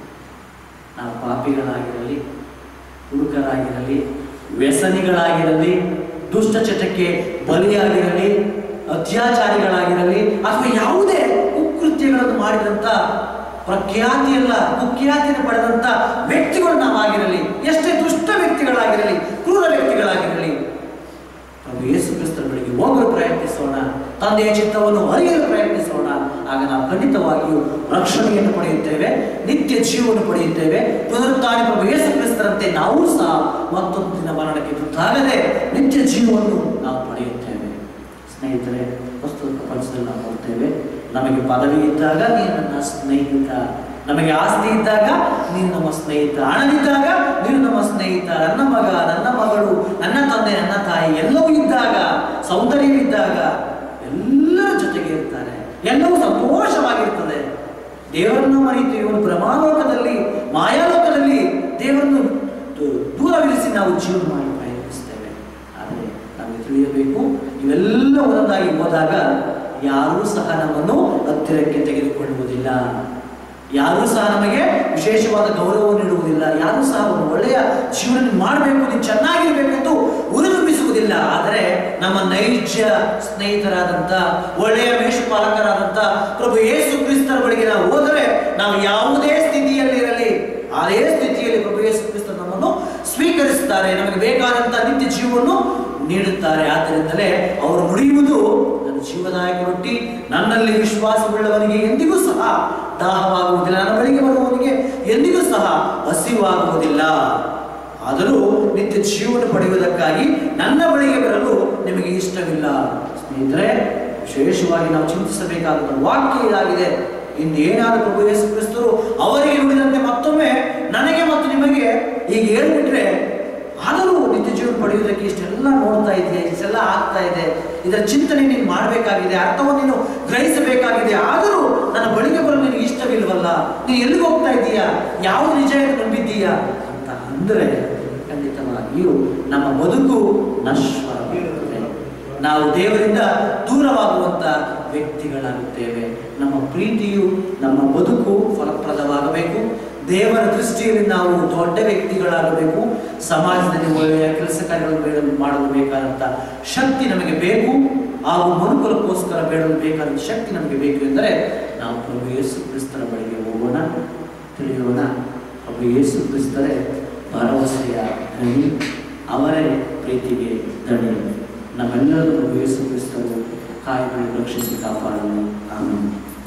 ನಾವು ಪಾಪಿಗಳಾಗಿರಲಿ ಹುಡುಕರಾಗಿರಲಿ ವ್ಯಸನಿಗಳಾಗಿರಲಿ ದುಷ್ಟ ಚಟಕ್ಕೆ ಬಲಿಯಾಗಿರಲಿ ಅತ್ಯಾಚಾರಿಗಳಾಗಿರಲಿ ಅಥವಾ ಯಾವುದೇ ಕುಕೃತ್ಯಗಳನ್ನು ಮಾಡಿದಂತ ಪ್ರಖ್ಯಾತಿಯಲ್ಲ ಕುಖ್ಯಾತಿಯನ್ನು ಪಡೆದಂತ ವ್ಯಕ್ತಿಗಳು ನಾವಾಗಿರಲಿ ಎಷ್ಟೇ ದುಷ್ಟ ವ್ಯಕ್ತಿಗಳಾಗಿರಲಿ ಕ್ರೂರ ವ್ಯಕ್ತಿಗಳಾಗಿರಲಿ ಪ್ರಭು ಯೇಸು ಕ್ರಿಸ್ತರ ಬಳಿಗೆ ಹೋಗಲು ಪ್ರಯತ್ನಿಸೋಣ ತಂದೆಯ ಚಿತ್ತವನ್ನು ಅರಿಯಲು ಪ್ರಯತ್ನಿಸೋಣ ಆಗ ನಾವು ಖಂಡಿತವಾಗಿಯೂ ರಕ್ಷಣೆಯನ್ನು ಪಡೆಯುತ್ತೇವೆ ನಿತ್ಯ ಜೀವವನ್ನು ಪಡೆಯುತ್ತೇವೆ ಪುನರುತ್ಥಾನ ಪ್ರಭು ಯೇಸು ಕ್ರಿಸ್ತರಂತೆ ನಾವು ಸಹ ಮತ್ತೊಂದು ದಿನ ಮರಣಕ್ಕೆ ತುತ್ತಾಗದೆ ನಿತ್ಯ ಜೀವವನ್ನು ನಾವು ಪಡೆಯುತ್ತೇವೆ ಸ್ನೇಹಿತರೆ ಪ್ರಸ್ತುತ ಪ್ರಪಂಚದಲ್ಲಿ ನಾವು ನೋಡ್ತೇವೆ ನಮಗೆ ಪದವಿ ಇದ್ದಾಗ ನೀನು ನನ್ನ ಸ್ನೇಹಿತ ನಮಗೆ ಆಸ್ತಿ ಇದ್ದಾಗ ನೀನು ನಮ್ಮ ಸ್ನೇಹಿತ ಹಣವಿದ್ದಾಗ ನೀನು ನಮ್ಮ ಸ್ನೇಹಿತ ನನ್ನ ಮಗ ನನ್ನ ಮಗಳು ನನ್ನ ತಂದೆ ನನ್ನ ತಾಯಿ ಎಲ್ಲವೂ ಇದ್ದಾಗ ಸೌಂದರ್ಯವಿದ್ದಾಗ ಎಲ್ಲರ ಜೊತೆಗೆ ಇರ್ತಾರೆ ಎಲ್ಲವೂ ಸಂತೋಷವಾಗಿರ್ತದೆ ದೇವರನ್ನು ಮರೀತೀವಿ ಒಂದು ಭ್ರಮಾಲೋಕದಲ್ಲಿ ಮಾಯಾಲೋಕದಲ್ಲಿ ದೇವರನ್ನು ದೂ- ದೂರವಿರಿಸಿ ನಾವು ಜೀವನ ಮಾಡಿ ಪ್ರಯತ್ನಿಸ್ತೇವೆ ಆದರೆ ನಮಗೆ ತಿಳಿಯಬೇಕು ಇವೆಲ್ಲ ಒಂದೊಂದಾಗಿ ಹೋದಾಗ ಯಾರೂ ಸಹ ನಮ್ಮನ್ನು ಹತ್ತಿರಕ್ಕೆ ತೆಗೆದುಕೊಳ್ಳುವುದಿಲ್ಲ ಯಾರೂ ಸಹ ನಮಗೆ ವಿಶೇಷವಾದ ಗೌರವವನ್ನು ನೀಡುವುದಿಲ್ಲ ಯಾರೂ ಸಹ ಒಂದು ಒಳ್ಳೆಯ ಜೀವನ ಮಾಡಬೇಕು ನೀನು ಚೆನ್ನಾಗಿರ್ಬೇಕೆಂದು ಉರಿದುಂಬಿಸುವುದಿಲ್ಲ ಆದರೆ ನಮ್ಮ ನೈಜ ಸ್ನೇಹಿತರಾದಂಥ ಒಳ್ಳೆಯ ಮೇಷಪಾಲಕರಾದಂಥ ಪ್ರಭು ಯೇಸು ಕ್ರಿಸ್ತರ ಬಳಿಗೆ ನಾವು ಹೋದರೆ ನಾವು ಯಾವುದೇ ಸ್ಥಿತಿಯಲ್ಲಿರಲಿ ಅದೇ ಸ್ಥಿತಿಯಲ್ಲಿ ಪ್ರಭು ಯೇಸು ಕ್ರಿಸ್ತ ನಮ್ಮನ್ನು ಸ್ವೀಕರಿಸುತ್ತಾರೆ ನಮಗೆ ಬೇಕಾದಂಥ ನಿತ್ಯ ಜೀವವನ್ನು ನೀಡುತ್ತಾರೆ ಆದ್ದರಿಂದಲೇ ಅವರು ನುಡಿಯುವುದು ನನ್ನ ಜೀವದಾಯಕ ರೊಟ್ಟಿ ನನ್ನಲ್ಲಿ ವಿಶ್ವಾಸವುಳ್ಳವನಿಗೆ ಎಂದಿಗೂ ಸಹ ದಾಹವಾಗುವುದಿಲ್ಲ ನನ್ನ ಬಳಿಗೆ ಬರುವವನಿಗೆ ಎಂದಿಗೂ ಸಹ ಹಸಿವಾಗುವುದಿಲ್ಲ ಆದರೂ ನಿತ್ಯ ಜೀವನ ಪಡೆಯುವುದಕ್ಕಾಗಿ ನನ್ನ ಬಳಿಗೆ ಬರಲು ನಿಮಗೆ ಇಷ್ಟವಿಲ್ಲ ಸ್ನೇಹಿತರೆ ವಿಶೇಷವಾಗಿ ನಾವು ಚಿಂತಿಸಬೇಕಾದ ವಾಕ್ಯ ಇದಾಗಿದೆ ಇನ್ನೇನಾದರೂ ಪ್ರಭು ಯೇಸು ಕ್ರಿಸ್ತರು ಅವರಿಗೆ ನುಡಿದಂತೆ ಮತ್ತೊಮ್ಮೆ ನನಗೆ ಮತ್ತು ನಿಮಗೆ ಈಗ ಹೇಳ್ಬಿಟ್ರೆ ಆದರೂ ನಿತ್ಯ ಜೀವನ ಪಡೆಯುವುದಕ್ಕೆ ಇಷ್ಟೆಲ್ಲ ನೋಡ್ತಾ ಇದೆಯಾ ಇಷ್ಟೆಲ್ಲ ಆಗ್ತಾ ಇದೆ ಇದರ ಚಿಂತನೆ ನೀನು ಮಾಡಬೇಕಾಗಿದೆ ಅರ್ಥವನ್ನು ನೀನು ಗ್ರಹಿಸಬೇಕಾಗಿದೆ ಆದರೂ ನನ್ನ ಬಳಿಗೆ ಬರಲು ನಿನಗೆ ಇಷ್ಟವಿಲ್ವಲ್ಲ ನೀನು ಎಲ್ಲಿಗೆ ಹೋಗ್ತಾ ಇದ್ದೀಯಾ ಯಾವುದು ನಿಜ ಎಂದು ನಂಬಿದ್ದೀಯಾ ಅಂತ ಅಂದರೆ ಖಂಡಿತವಾಗಿಯೂ ನಮ್ಮ ಬದುಕು ನಶ್ವರವಾಗಿರುತ್ತದೆ ನಾವು ದೇವರಿಂದ ದೂರವಾಗುವಂತ ವ್ಯಕ್ತಿಗಳಾಗುತ್ತೇವೆ ನಮ್ಮ ಪ್ರೀತಿಯು ನಮ್ಮ ಬದುಕು ಫಲಪ್ರದವಾಗಬೇಕು ದೇವರ ದೃಷ್ಟಿಯಲ್ಲಿ ನಾವು ದೊಡ್ಡ ವ್ಯಕ್ತಿಗಳಾಗಬೇಕು ಸಮಾಜದಲ್ಲಿ ಒಳ್ಳೆಯ ಕೆಲಸ ಕಾರ್ಯಗಳನ್ನು ಬೇಡಲು ಮಾಡಲು ಬೇಕಾದಂಥ ಶಕ್ತಿ ನಮಗೆ ಬೇಕು ಹಾಗೂ ಮನುಕುಲಕ್ಕೋಸ್ಕರ ಬೇಡಲು ಬೇಕಾದ ಶಕ್ತಿ ನಮಗೆ ಬೇಕು ಎಂದರೆ ನಾವು ಪ್ರಭು ಯೇಸು ಕ್ರಿಸ್ತರ ಬಳಿಗೆ ಹೋಗೋಣ ತಿಳಿಯೋಣ ಪ್ರಭು ಯೇಸು ಕ್ರಿಸ್ತರೇ ಭರವಸೆಯ ಗಣಿ ಅವರೇ ಪ್ರೀತಿಗೆ ದಣಿ ನಮ್ಮೆಲ್ಲರೂ ಪ್ರಭು ಯೇಸು ಕ್ರಿಸ್ತರು ಕಾಯಿಗಳು ರಕ್ಷಿಸಿ ಕಾಪಾಡಲು ಆಮೇಲೆ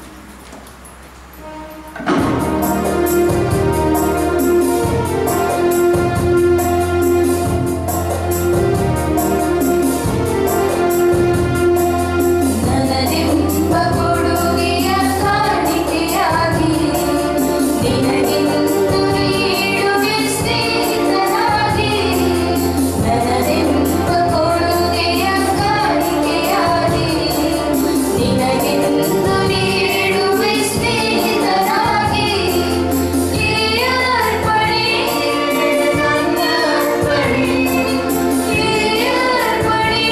ನನಗೆಂಬ ಕೊಡುಗೆಯ ಕಾಣಿಕೆಯಾಗಿ ನಿನಗೆಂದು ನೀಡುವೆ ಸ್ನೇಹಿತನಾಗಿ ನನಗೆಂಬ ಕೊಡುಗೆಯ ಕಾಣಿಕೆಯಾಗಿ ನಿನಗೆಂದು ನೀಡುವೆ ಸ್ನೇಹಿತನಾಗಿ ಈ ಅರ್ಪಣೆ ನನ್ನ ಅರ್ಪಣೆ ಈ ಅರ್ಪಣೆ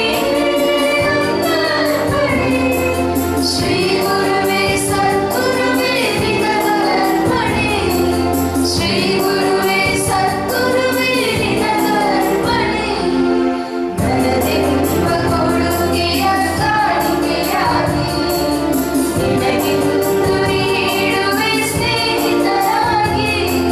ಶ್ರೀ ಗುರುವೇ ಸದ್ಗುರುವೇ ನಿನಗರ್ಪಣೆ ಶ್ರೀ ಗುರುವೇ ಸದ್ಗುರುವೇ ನಿನಗರ್ಪಣೆ ನನಗೆಂಬ ಕೊಡುಗೆಯ ಕಾಣಿಕೆಯಾಗಿ ನಿನಗೆಂದು ನೀಡುವೆ ಸ್ನೇಹಿತರಾಗಿ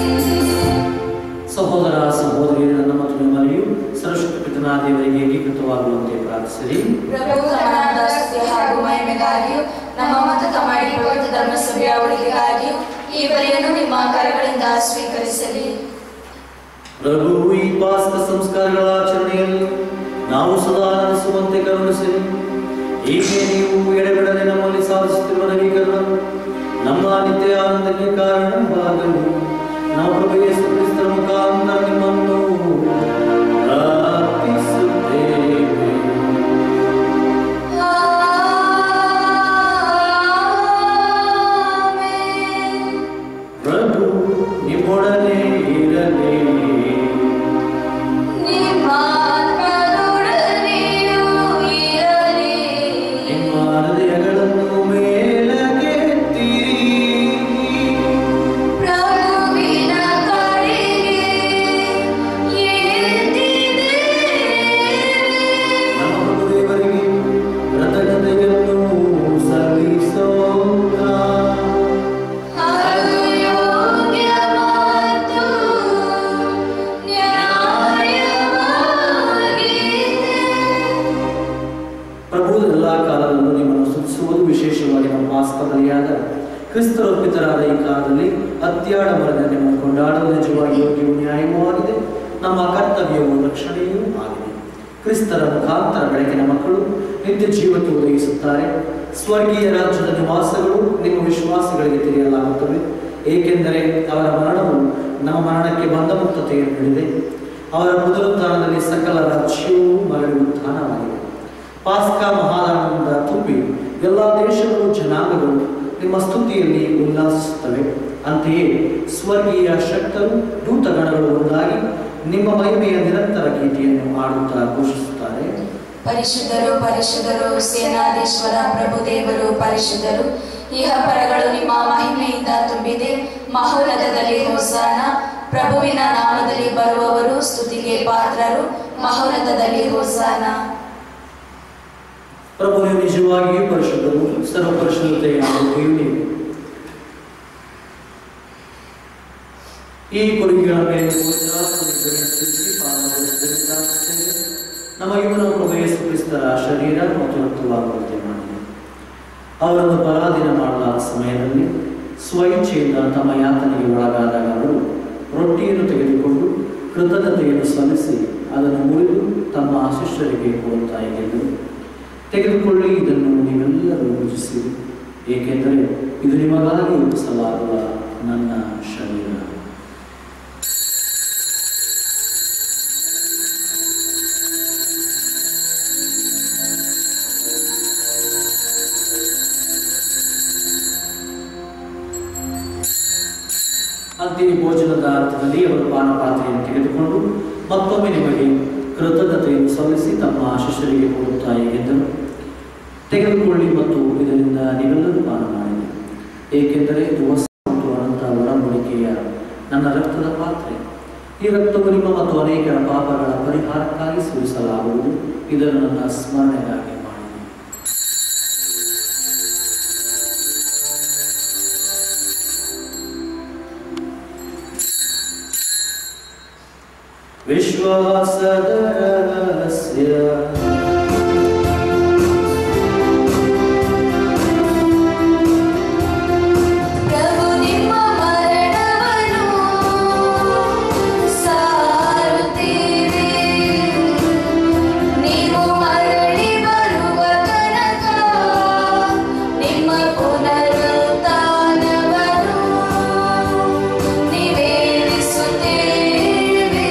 ಸಹೋದರ ಸಹೋದರಿಯರು ನನ್ನ ಮತ್ತು ನಿಮ್ಮಲ್ಲಿಯೂ ಸರ್ವಶಕ್ತ ಪಿತನಾ ದೇವರಿಗೆ ಏಕೀಕೃತವಾಗುವಂತೆ ಪ್ರಾರ್ಥಿಸಿರಿ ಪ್ರಭು ಸಮಾನದ ಸ್ತುತಿ ಹಾಗೂ ಮಹಿಮೆಗಾಗಿಯೂ ನಮ್ಮ ಮತ ಮಾಡಿ ಪವಿತ್ರ ಧರ್ಮಸಭೆಯ ಉಳಿಗೆಗಾಗಿಯೂ ಈ ಬಲಿಯನ್ನು ನಿಮ್ಮ ಕರಗಳಿಂದ ಸ್ವೀಕರಿಸಲಿ ಪ್ರಭು ಈ ಪಾಸ್ಕ ಸಂಸ್ಕಾರಗಳ ಆಚರಣೆಯಲ್ಲಿ ನಾವು ಸದಾ ನಡೆಸುವಂತೆ ಕರುಣಿಸಿರಿ ಹೀಗೆ ನೀವು ಎಡೆಬಿಡದೆ ನಮ್ಮಲ್ಲಿ ಸಾಧಿಸುತ್ತಿರುವ ನವೀಕರಣ ನಮ್ಮ ನಿತ್ಯ ಆನಂದಕ್ಕೆ ಕಾರಣವಾಗಲು ನಾವು ಪ್ರಭು ಯೇಸು ಕ್ರಿಸ್ತರ ಮುಖಾಂತರ ನಿಮ್ಮನ್ನು ಪ್ರಾರ್ಥಿಸುತ್ತೇವೆ ವಿಶೇಷವಾಗಿ ನಮ್ಮ ಪಾಸ್ಕ ಬಲಿಯಾದ ಕ್ರಿಸ್ತರ ಒಪ್ಪಿತರಾದ ಈ ಕಾಲದಲ್ಲಿ ಅತ್ಯಾಡ ಮರದ ನಿಮ್ಮನ್ನು ಕೊಂಡಾಡಲು ನಿಜವಾಗಿ ಯೋಗ್ಯವೂ ನ್ಯಾಯವೂ ಆಗಿದೆ ನಮ್ಮ ಕರ್ತವ್ಯವೂ ರಕ್ಷಣೆಯೂ ಆಗಿದೆ ಕ್ರಿಸ್ತರ ಮುಖಾಂತರ ಬೆಳಕಿನ ಮಕ್ಕಳು ನಿತ್ಯ ಜೀವಕ್ಕೆ ಒದಗಿಸುತ್ತಾರೆ ಸ್ವರ್ಗೀಯ ರಾಜ್ಯದ ನಿವಾಸಗಳು ನಿಮ್ಮ ವಿಶ್ವಾಸಗಳಿಗೆ ತೆರೆಯಲಾಗುತ್ತವೆ ಏಕೆಂದರೆ ಅವರ ಮರಣವು ನಮ್ಮ ಮರಣಕ್ಕೆ ಬಂಧಮುಕ್ತತೆಯನ್ನು ನೀಡಿದೆ ಅವರ ಪುನರುತ್ಥಾನದಲ್ಲಿ ಸಕಲ ರಾಜ್ಯವೂ ಮರಳಿ ಉತ್ಥಾನವಾಗಿದೆ ಪಾಸ್ಕಾ ಮಹಾದಾನದಿಂದ ತುಂಬಿ ಎಲ್ಲ ದೇಶಗಳು ಜನಾಂಗಗಳು ನಿಮ್ಮ ಸ್ತುತಿಯಲ್ಲಿ ಉಲ್ಲಾಸಿಸುತ್ತವೆ ಅಂತೆಯೇ ಸ್ವರ್ಗೀಯ ಶಕ್ತರು ದೂತಗಣಗಳು ಒಂದಾಗಿ ನಿಮ್ಮ ಮಹಿಮೆಯ ನಿರಂತರ ಗೀತೆಯನ್ನು ಹಾಡುತ್ತಾ ಘೋಷಿಸುತ್ತಾರೆ ಪರಿಶುದ್ಧರು ಪರಿಶುದ್ಧರು ಸೇನಾಧೀಶ್ವರ ಪ್ರಭುದೇವರು ಪರಿಶುದ್ಧರು ಇಹ ಪರಗಳು ನಿಮ್ಮ ಮಹಿಮೆಯಿಂದ ತುಂಬಿದೆ ಮಹೋನ್ನತದಲ್ಲಿ ಹೋಸಾನ ಪ್ರಭುವಿನ ನಾಮದಲ್ಲಿ ಬರುವವರು ಸ್ತುತಿಗೆ ಪಾತ್ರರು ಮಹೋನ್ನತದಲ್ಲಿ ಹೋಸಾನ ಪ್ರಭು ನೀವು ನಿಜವಾಗಿಯೂ ಪರಿಶುದ್ಧರು ಸರ್ವ ಪರಿಶುದ್ಧತೆಯ ಆರೋಗ್ಯವು ನೀವು ಈ ಕೊಡುಗೆಗಳ ಮೇಲೆ ಭೋಜನಾತ್ಮಕತೆಯನ್ನು ತಿಳಿಸಿ ಪಾಲನೆಯನ್ನು ತಿಳಿಸುತ್ತೇವೆ. ನಮ್ಮ ಇವನ ಪ್ರಭು ಯೇಸು ಕ್ರಿಸ್ತರ ಶರೀರ ಮತ್ತು ರಕ್ತವಾಗುವಂತೆ ಮಾಡಿದೆ ಅವರನ್ನು ಪರಾಧೀನ ಮಾಡಲಾದ ಸಮಯದಲ್ಲಿ ಸ್ವಇಚ್ಛೆಯಿಂದ ತಮ್ಮ ಯಾತನೆಗೆ ಒಳಗಾದಾಗ ಅವರು ರೊಟ್ಟಿಯನ್ನು ತೆಗೆದುಕೊಂಡು ಕೃತಜ್ಞತೆಯನ್ನು ಸಲ್ಲಿಸಿ ಅದನ್ನು ಮುರಿದು ತಮ್ಮ ಶಿಷ್ಯರಿಗೆ ಕೊಡುತ್ತಾ ಇದ್ದರು ತೆಗೆದುಕೊಳ್ಳಿ ಇದನ್ನು ನೀವೆಲ್ಲರೂ ಭುಜಿಸಿರಿ ಏಕೆಂದರೆ ಇದು ನಿಮಗಾಗಿ ರೂಪಿಸಲಾಗುವ ನನ್ನ ಶರೀರ ಅಂತೆಯೇ ಭೋಜನದ ಅರ್ಥದಲ್ಲಿ ಅವರು ಪಾನಪಾತ್ರೆಯನ್ನು ತೆಗೆದುಕೊಂಡು ಮತ್ತೊಮ್ಮೆ ನಿಮಗೆ ಕೃತಜ್ಞತೆಯನ್ನು ಸಲ್ಲಿಸಿ ತಮ್ಮ ಶಿಷ್ಯರಿಗೆ ಕೊಡುತ್ತಾ ಎಂದರು ತೆಗೆದುಕೊಳ್ಳಿ ಮತ್ತು ಇದರಿಂದ ನೀವೆಲ್ಲರೂ ಪಾನ ಮಾಡಿರಿ ಏಕೆಂದರೆ ಇದು ಹೊಸ ಮತ್ತು ಅನಂತ ಒಡಂಬಡಿಕೆಯ ನನ್ನ ರಕ್ತದ ಪಾತ್ರೆ ಈ ರಕ್ತವು ನಿಮ್ಮ ಮತ್ತು ಅನೇಕರ ಪಾಪಗಳ ಪರಿಹಾರಕ್ಕಾಗಿ ಸುರಿಸಲಾಗುವುದು ಇದನ್ನು ನನ್ನ ಸ್ಮರಣೆಗಾಗಿ ಮಾಡಿದೆ ವಿಶ್ವಾಸದ ರಹಸ್ಯ ಪ್ರಭು ನಿಮ್ಮ ಮರಣವನ್ನು ಸಾರುತ್ತೀರಿ ನೀವು ಮರಳಿ ಬರುವ ತನಕ ನಿಮ್ಮ ಪುನರುತ್ಥಾನವನ್ನು ನಿವೇದಿಸುತ್ತೇವೆ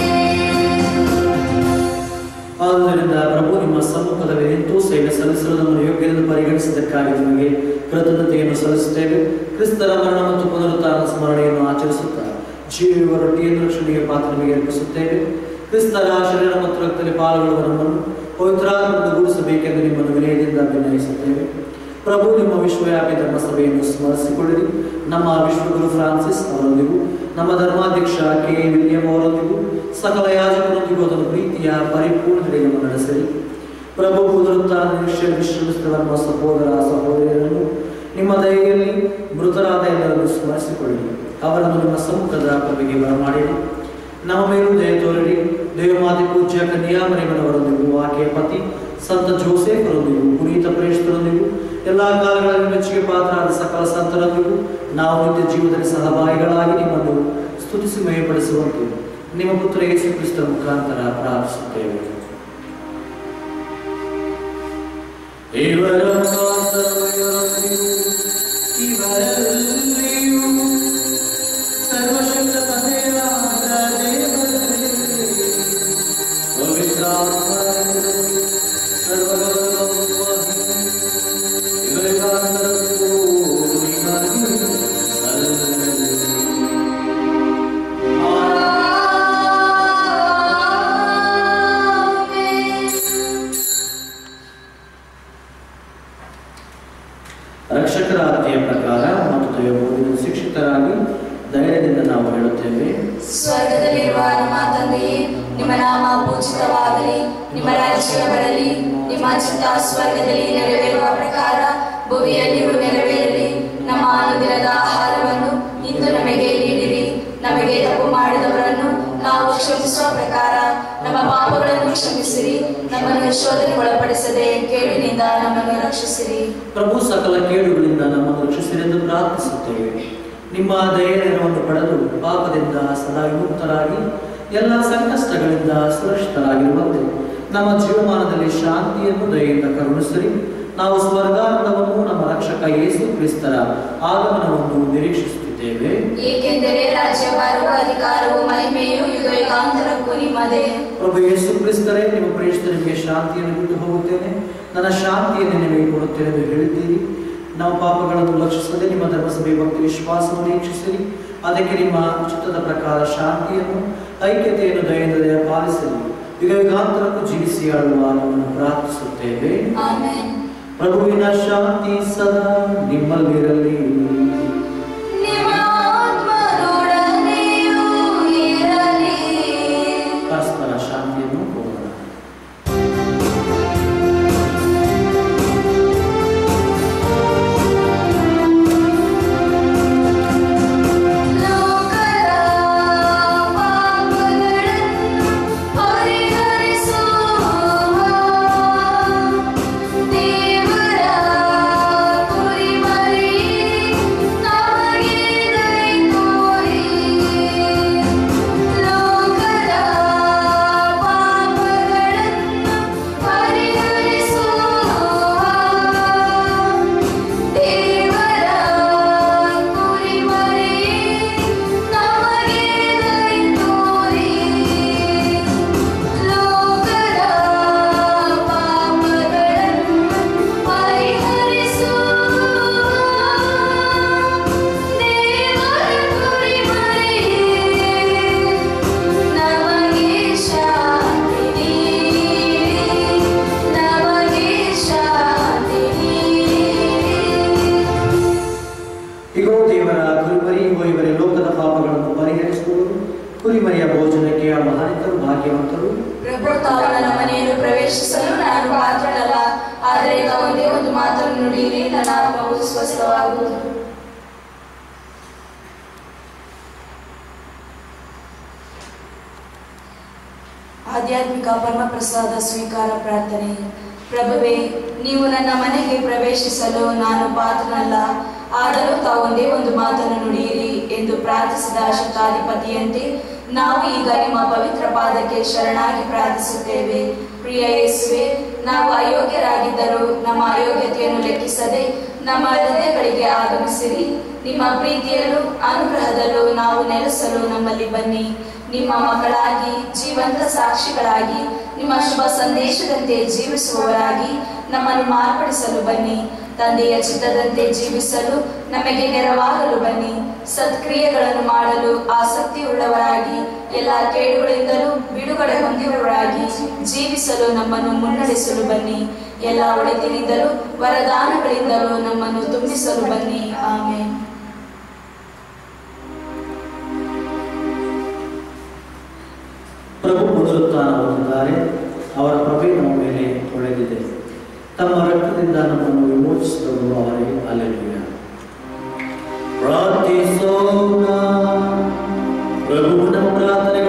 ಆದ್ದರಿಂದ ಪ್ರಭು ನಿಮ್ಮ ಸಮ್ಮುಖದಲ್ಲಿ ನಿಂತು ಸೇವೆ ಸಲ್ಲಿಸಲು ನಮ್ಮನ್ನು ಯೋಗ್ಯರೆಂದು ಪರಿಗಣಿಸಿದ್ದಕ್ಕಾಗಿ ನಿಮಗೆ ಕೃತಜ್ಞತೆಯನ್ನು ಸಲ್ಲಿಸುತ್ತೇವೆ ಕ್ರಿಸ್ತರ ಮರಣ ಮತ್ತು ಪುನರುತ್ಥಾನ ಸ್ಮರಣೆಯನ್ನು ಆಚರಿಸುತ್ತಾ ಜೀವ ರೊಟ್ಟಿಯನ್ನು ರಕ್ಷಣೆಗೆ ಪಾತ್ರ ನಿಮಗೆ ಅರ್ಪಿಸುತ್ತೇವೆ ಕ್ರಿಸ್ತರ ಶರೀರ ಮತ್ತು ರಕ್ತದಲ್ಲಿ ಪಾಲ್ಗೊಳ್ಳುವ ನಮ್ಮನ್ನು ಪವಿತ್ರಾತ್ಮದಿಂದ ಗೂಡಿಸಬೇಕೆಂದು ನಿಮ್ಮನ್ನು ವಿನಯದಿಂದ ಅಭಿನಯಿಸುತ್ತೇವೆ ಪ್ರಭು ನಿಮ್ಮ ವಿಶ್ವವ್ಯಾಪಿ ಧರ್ಮ ಸಭೆಯನ್ನು ಸ್ಮರಿಸಿಕೊಳ್ಳಿರಿ ನಮ್ಮ ವಿಶ್ವಗುರು ಫ್ರಾನ್ಸಿಸ್ ಅವರೊಂದಿಗೂ ನಮ್ಮ ಧರ್ಮಾಧ್ಯಕ್ಷ ಕೆ ವಿಲಿಯಂ ಅವರೊಂದಿಗೂ ಸಕಲ ಯಾಜಕರೊಂದಿಗೂ ಅದನ್ನು ಪ್ರೀತಿಯ ಪರಿಪೂರ್ಣತೆಗೆ ನಡೆಸಿರಿ ಪ್ರಭು ಪುನರುತ್ಥಾನ ನಿರೀಕ್ಷೆ ವಿಶ್ರಮಿಸಿದ ನಮ್ಮ ಸಹೋದರ ಸಹೋದರಿಯರನ್ನು ನಿಮ್ಮ ದಯೆಯಲ್ಲಿ ಮೃತರಾದ ಎಲ್ಲರನ್ನು ಸ್ಮರಿಸಿಕೊಳ್ಳಿರಿ ಅವರನ್ನು ನಿಮ್ಮ ಸಮ್ಮುಖದ ಪ್ರಭೆಗೆ ಬರಮಾಡಿರಿ ನಮ್ಮ ಮೇಲೂ ದಯ ತೋರಿರಿ ದೇವಮಾತೆ ಪೂಜ್ಯ ಕನ್ಯಾಮರಿಮನವರೊಂದಿಗೂ ಆಕೆಯ ಪತಿ ಸಂತ ಜೋಸೆಫರೊಂದಿಗೂ ಪುನೀತ ಪ್ರೇಷ್ಠರೊಂದಿಗೂ ಎಲ್ಲಾ ಕಾಲಗಳಲ್ಲಿ ಮೆಚ್ಚುಗೆ ಪಾತ್ರರಾದ ಸಕಲ ಸಂತರೊಂದಿಗೂ ನಾವು ನಿತ್ಯ ಜೀವನದಲ್ಲಿ ಸಹಭಾಗಿಗಳಾಗಿ ನಿಮ್ಮನ್ನು ಸ್ತುತಿಸಿ ಮಯಪಡಿಸುವಂತೆ ನಿಮ್ಮ ಪುತ್ರ ಯೇಸು ಕ್ರಿಸ್ತರ ಮುಖಾಂತರ ಪ್ರಾರ್ಥಿಸುತ್ತೇವೆ ಇವರ ಮಾತೃಯೊಂದಿಗೂ ಇವರಲ್ಲಿಯೂ ಸರ್ವಶಕ್ತ ತಂದೆಯಾದ ದೇವರೇ, ಪವಿತ್ರಾತ್ಮನೇ, ಸರ್ವಲೋಕವೂ ಮಹಿಮೆ, ಇವರಿಗಾಂತರಕ್ಕೂ ನಿಮಗೆ ಸಲ್ಲಲಿ. ರಕ್ಷಕರ ಆಜ್ಞೆಯ ಪ್ರಕಾರ ಮತ್ತು ದೈವಬೋಧನೆ ಶಿಕ್ಷಿತರಾಗಿ ಧೈರ್ಯದಿಂದ ನಾವು ಹೇಳುತ್ತೇವೆ ಸ್ವರ್ಗದಲ್ಲಿರುವ ನಮ್ಮ ತಂದೆಯೇ ನಿಮ್ಮ ನಾಮ ಪೂಜಿತವಾಗಲಿ ನಿಮ್ಮ ರಾಜ್ಯ ಬರಲಿ ನಿಮ್ಮ ಚಿತ್ತ ಸ್ವರ್ಗದಲ್ಲಿ ನೆರವೇರುವ ಪ್ರಕಾರ ಭುವಿಯಲ್ಲಿಯೂ ನೆರವೇರಲಿ ನಮ್ಮ ಅನುದಿನದ ಆಹಾರವನ್ನು ಇಂದು ನಮಗೆ ನೀಡಿರಿ ನಮಗೆ ತಪ್ಪು ಮಾಡಿದವರನ್ನು ನಾವು ಕ್ಷಮಿಸುವ ಪ್ರಕಾರ ನಮ್ಮ ಪಾಪಗಳನ್ನು ಕ್ಷಮಿಸಿರಿ ನಮ್ಮನ್ನು ಶೋಧನೆಗೊಳಪಡಿಸದೆ ಕೇಳಿನಿಂದ ನಮ್ಮನ್ನು ರಕ್ಷಿಸಿರಿ ಪ್ರಭು ಸಕಲ ಕೇಡುಗಳಿಂದ ನಮ್ಮನ್ನು ರಕ್ಷಿಸಿರೆಂದು ಪ್ರಾರ್ಥಿಸುತ್ತೇವೆ ನಿಮ್ಮ ದಯೆಯನ್ನು ಪಡೆದು ಪಾಪದಿಂದ ಸದಾ ವಿಮುಕ್ತರಾಗಿ ಎಲ್ಲ ಸಂಕಷ್ಟಗಳಿಂದ ಸುರಕ್ಷಿತರಾಗಿರುವಂತೆ ನಮ್ಮ ಜೀವಮಾನದಲ್ಲಿ ಶಾಂತಿಯನ್ನು ದಯೆಯಿಂದ ಕರುಣಿಸಿರಿ ನಾವು ಸ್ವರ್ಗಾನಂದವನ್ನು ನಮ್ಮ ರಕ್ಷಕ ಯೇಸು ಕ್ರಿಸ್ತರ ಆಗಮನವನ್ನು ನಿರೀಕ್ಷಿಸುತ್ತಿದ್ದೇವೆ ಏಕೆಂದರೆ ರಾಜ್ಯಭಾರವು ಅಧಿಕಾರವು ಮಹಿಮೆಯು ಯುಗ ಯುಗಾಂತರಕ್ಕೂ ನಿಮ್ಮದೇ ಪ್ರಭು ಯೇಸು ಕ್ರಿಸ್ತರೇ ನಿಮ್ಮ ಪ್ರೇಷಿತರಿಗೆ ಶಾಂತಿಯನ್ನು ಬಿಟ್ಟು ಹೋಗುತ್ತೇನೆ ನನ್ನ ಶಾಂತಿಯನ್ನು ನಿಮಗೆ ಕೊಡುತ್ತೇನೆ ಎಂದು ಹೇಳಿದ್ದೀರಿ ನಾವು ಪಾಪಗಳನ್ನು ಲಕ್ಷಿಸದೆ ನಿಮ್ಮ ಧರ್ಮಸಭೆ ಭಕ್ತಿ ವಿಶ್ವಾಸವನ್ನು ನಿರೀಕ್ಷಿಸಿರಿ ಅದಕ್ಕೆ ನಿಮ್ಮ ಚಿತ್ತದ ಪ್ರಕಾರ ಶಾಂತಿಯನ್ನು ಐಕ್ಯತೆಯನ್ನು ದಯದಿಂದ ಪಾಲಿಸಲಿ ಯುಗ ಯುಗಾಂತರಕ್ಕೂ ಜೀವಿಸಿ ಆಳುವ ನಿಮ್ಮನ್ನು ಪ್ರಾರ್ಥಿಸುತ್ತೇವೆ ಆಮೆನ್ ಪ್ರಭುವಿನ ಶಾಂತಿ ಸದಾ ನಿಮ್ಮಲ್ಲಿರಲಿ ನಿಮ್ಮ ಆತ್ಮದೊಡನೆಯೂ ಇರಲಿ ಪರಸ್ಪರ ಶಾಂತಿಯನ್ನು ಕೋರೋಣ ಲೋಕದ ಪಾಪಗಳನ್ನು ಪರಿಹರಿಸುವ ದೇವರ ಕುರಿಮರಿ ನಮಗೆ ದಯ ತೋರಿ ಲೋಕದ ಪಾಪಗಳನ್ನು ಪರಿಹರಿಸುವ ದೇವರ ಕುರಿಮರಿ ನಮಗೆ ದಯ ತೋರಿ ಲೋಕದ ಪಾಪಗಳನ್ನು ಪರಿಹರಿಸುವ ದೇವರ ಕುರಿಮರಿ ನಮಗೆ ಶಾಂತಿ ನೀಡಿ ನಮಗೆ ಶಾಂತಿ ನೀಡಿ ಇಗೋ ದೇವರ ಕುರಿಮರಿ ಇಗೋ ಇವರೇ ಲೋಕದ ಪಾಪಗಳನ್ನು ಪರಿಹರಿಸುವುದು ಕುರಿಮರಿಯ ಭೋಜನಕ್ಕೆ ಆಹ್ವಾನಿತರು ಭಾಗ್ಯವಂತರು ಪ್ರಭು ತಾವು ನನ್ನ ಮನೆಯನ್ನು ಪ್ರವೇಶಿಸಲು ನಾನು ಪಾತ್ರನಲ್ಲ ಆದರೆ ಈಗ ಒಂದೇ ಒಂದು ಮಾತನ್ನು ನುಡಿಯಿರಿ ನನ್ನ ಆತ್ಮವು ಸ್ವಸ್ಥವಾಗುವುದು ಆಧ್ಯಾತ್ಮಿಕ ಪರಮಪ್ರಸಾದ ಸ್ವೀಕಾರ ಪ್ರಾರ್ಥನೆ ಪ್ರಭುವೇ ನೀವು ನನ್ನ ಮನೆಗೆ ಪ್ರವೇಶಿಸಲು ನಾನು ಪಾತ್ರನಲ್ಲ ಆದರೂ ತಾವು ಒಂದೇ ಒಂದು ಮಾತನ್ನು ನುಡಿಯಿರಿ ಎಂದು ಪ್ರಾರ್ಥಿಸಿದ ಶತಾಧಿಪತಿಯಂತೆ ನಾವು ಈಗ ನಿಮ್ಮ ಪವಿತ್ರ ಪಾದಕ್ಕೆ ಶರಣಾಗಿ ಪ್ರಾರ್ಥಿಸುತ್ತೇವೆ ಪ್ರಿಯ ಯೇಸುವೆ ನಾವು ಅಯೋಗ್ಯರಾಗಿದ್ದರೂ ನಮ್ಮ ಅಯೋಗ್ಯತೆಯನ್ನು ಲೆಕ್ಕಿಸದೆ ನಮ್ಮ ಹೃದಯಗಳಿಗೆ ಆಗಮಿಸಿರಿ ನಿಮ್ಮ ಪ್ರೀತಿಯಲ್ಲೂ ಅನುಗ್ರಹದಲ್ಲೂ ನಾವು ನೆಲೆಸಲು ನಮ್ಮಲ್ಲಿ ಬನ್ನಿ ನಿಮ್ಮ ಮಕ್ಕಳಾಗಿ ಜೀವಂತ ಸಾಕ್ಷಿಗಳಾಗಿ ನಿಮ್ಮ ಶುಭ ಸಂದೇಶದಂತೆ ಜೀವಿಸುವವರಾಗಿ ನಮ್ಮನ್ನು ಮಾರ್ಪಡಿಸಲು ಬನ್ನಿ ತಂದೆಯ ಚಿತ್ತದಂತೆ ಜೀವಿಸಲು ನಮಗೆ ನೆರವಾಗಲು ಬನ್ನಿ ಸತ್ಕ್ರಿಯೆಗಳನ್ನು ಮಾಡಲು ಆಸಕ್ತಿಯುಳ್ಳವರಾಗಿ ಎಲ್ಲ ಕೇಡುಗಳಿಂದಲೂ ಬಿಡುಗಡೆ ಹೊಂದಿರುವವರಾಗಿ ಜೀವಿಸಲು ನಮ್ಮನ್ನು ಮುನ್ನಡೆಸಲು ಬನ್ನಿ ಎಲ್ಲ ಒಳಿತಿನಿಂದಲೂ ವರದಾನಗಳಿಂದಲೂ ನಮ್ಮನ್ನು ತುಂಬಿಸಲು ಬನ್ನಿ ಆಮೇಲೆ ಪ್ರಭು ಪುನರುತ್ಥಾನ ಹೊಂದಿದ್ದಾರೆ ಅವರ ಪ್ರಭೆ ನಮ್ಮ ಮೇಲೆ ತೊಳೆದಿದೆ ತಮ್ಮ ರಕ್ತದಿಂದ ನಮ್ಮನ್ನು ವಿಮೋಚಿಸಿದವರು ಅವರೇ ಅಲ್ಲೆಲುಯ್ಯ ಪ್ರಾರ್ಥಿಸೋಣ ಪ್ರಭುವಿನ ಪ್ರಾರ್ಥನೆ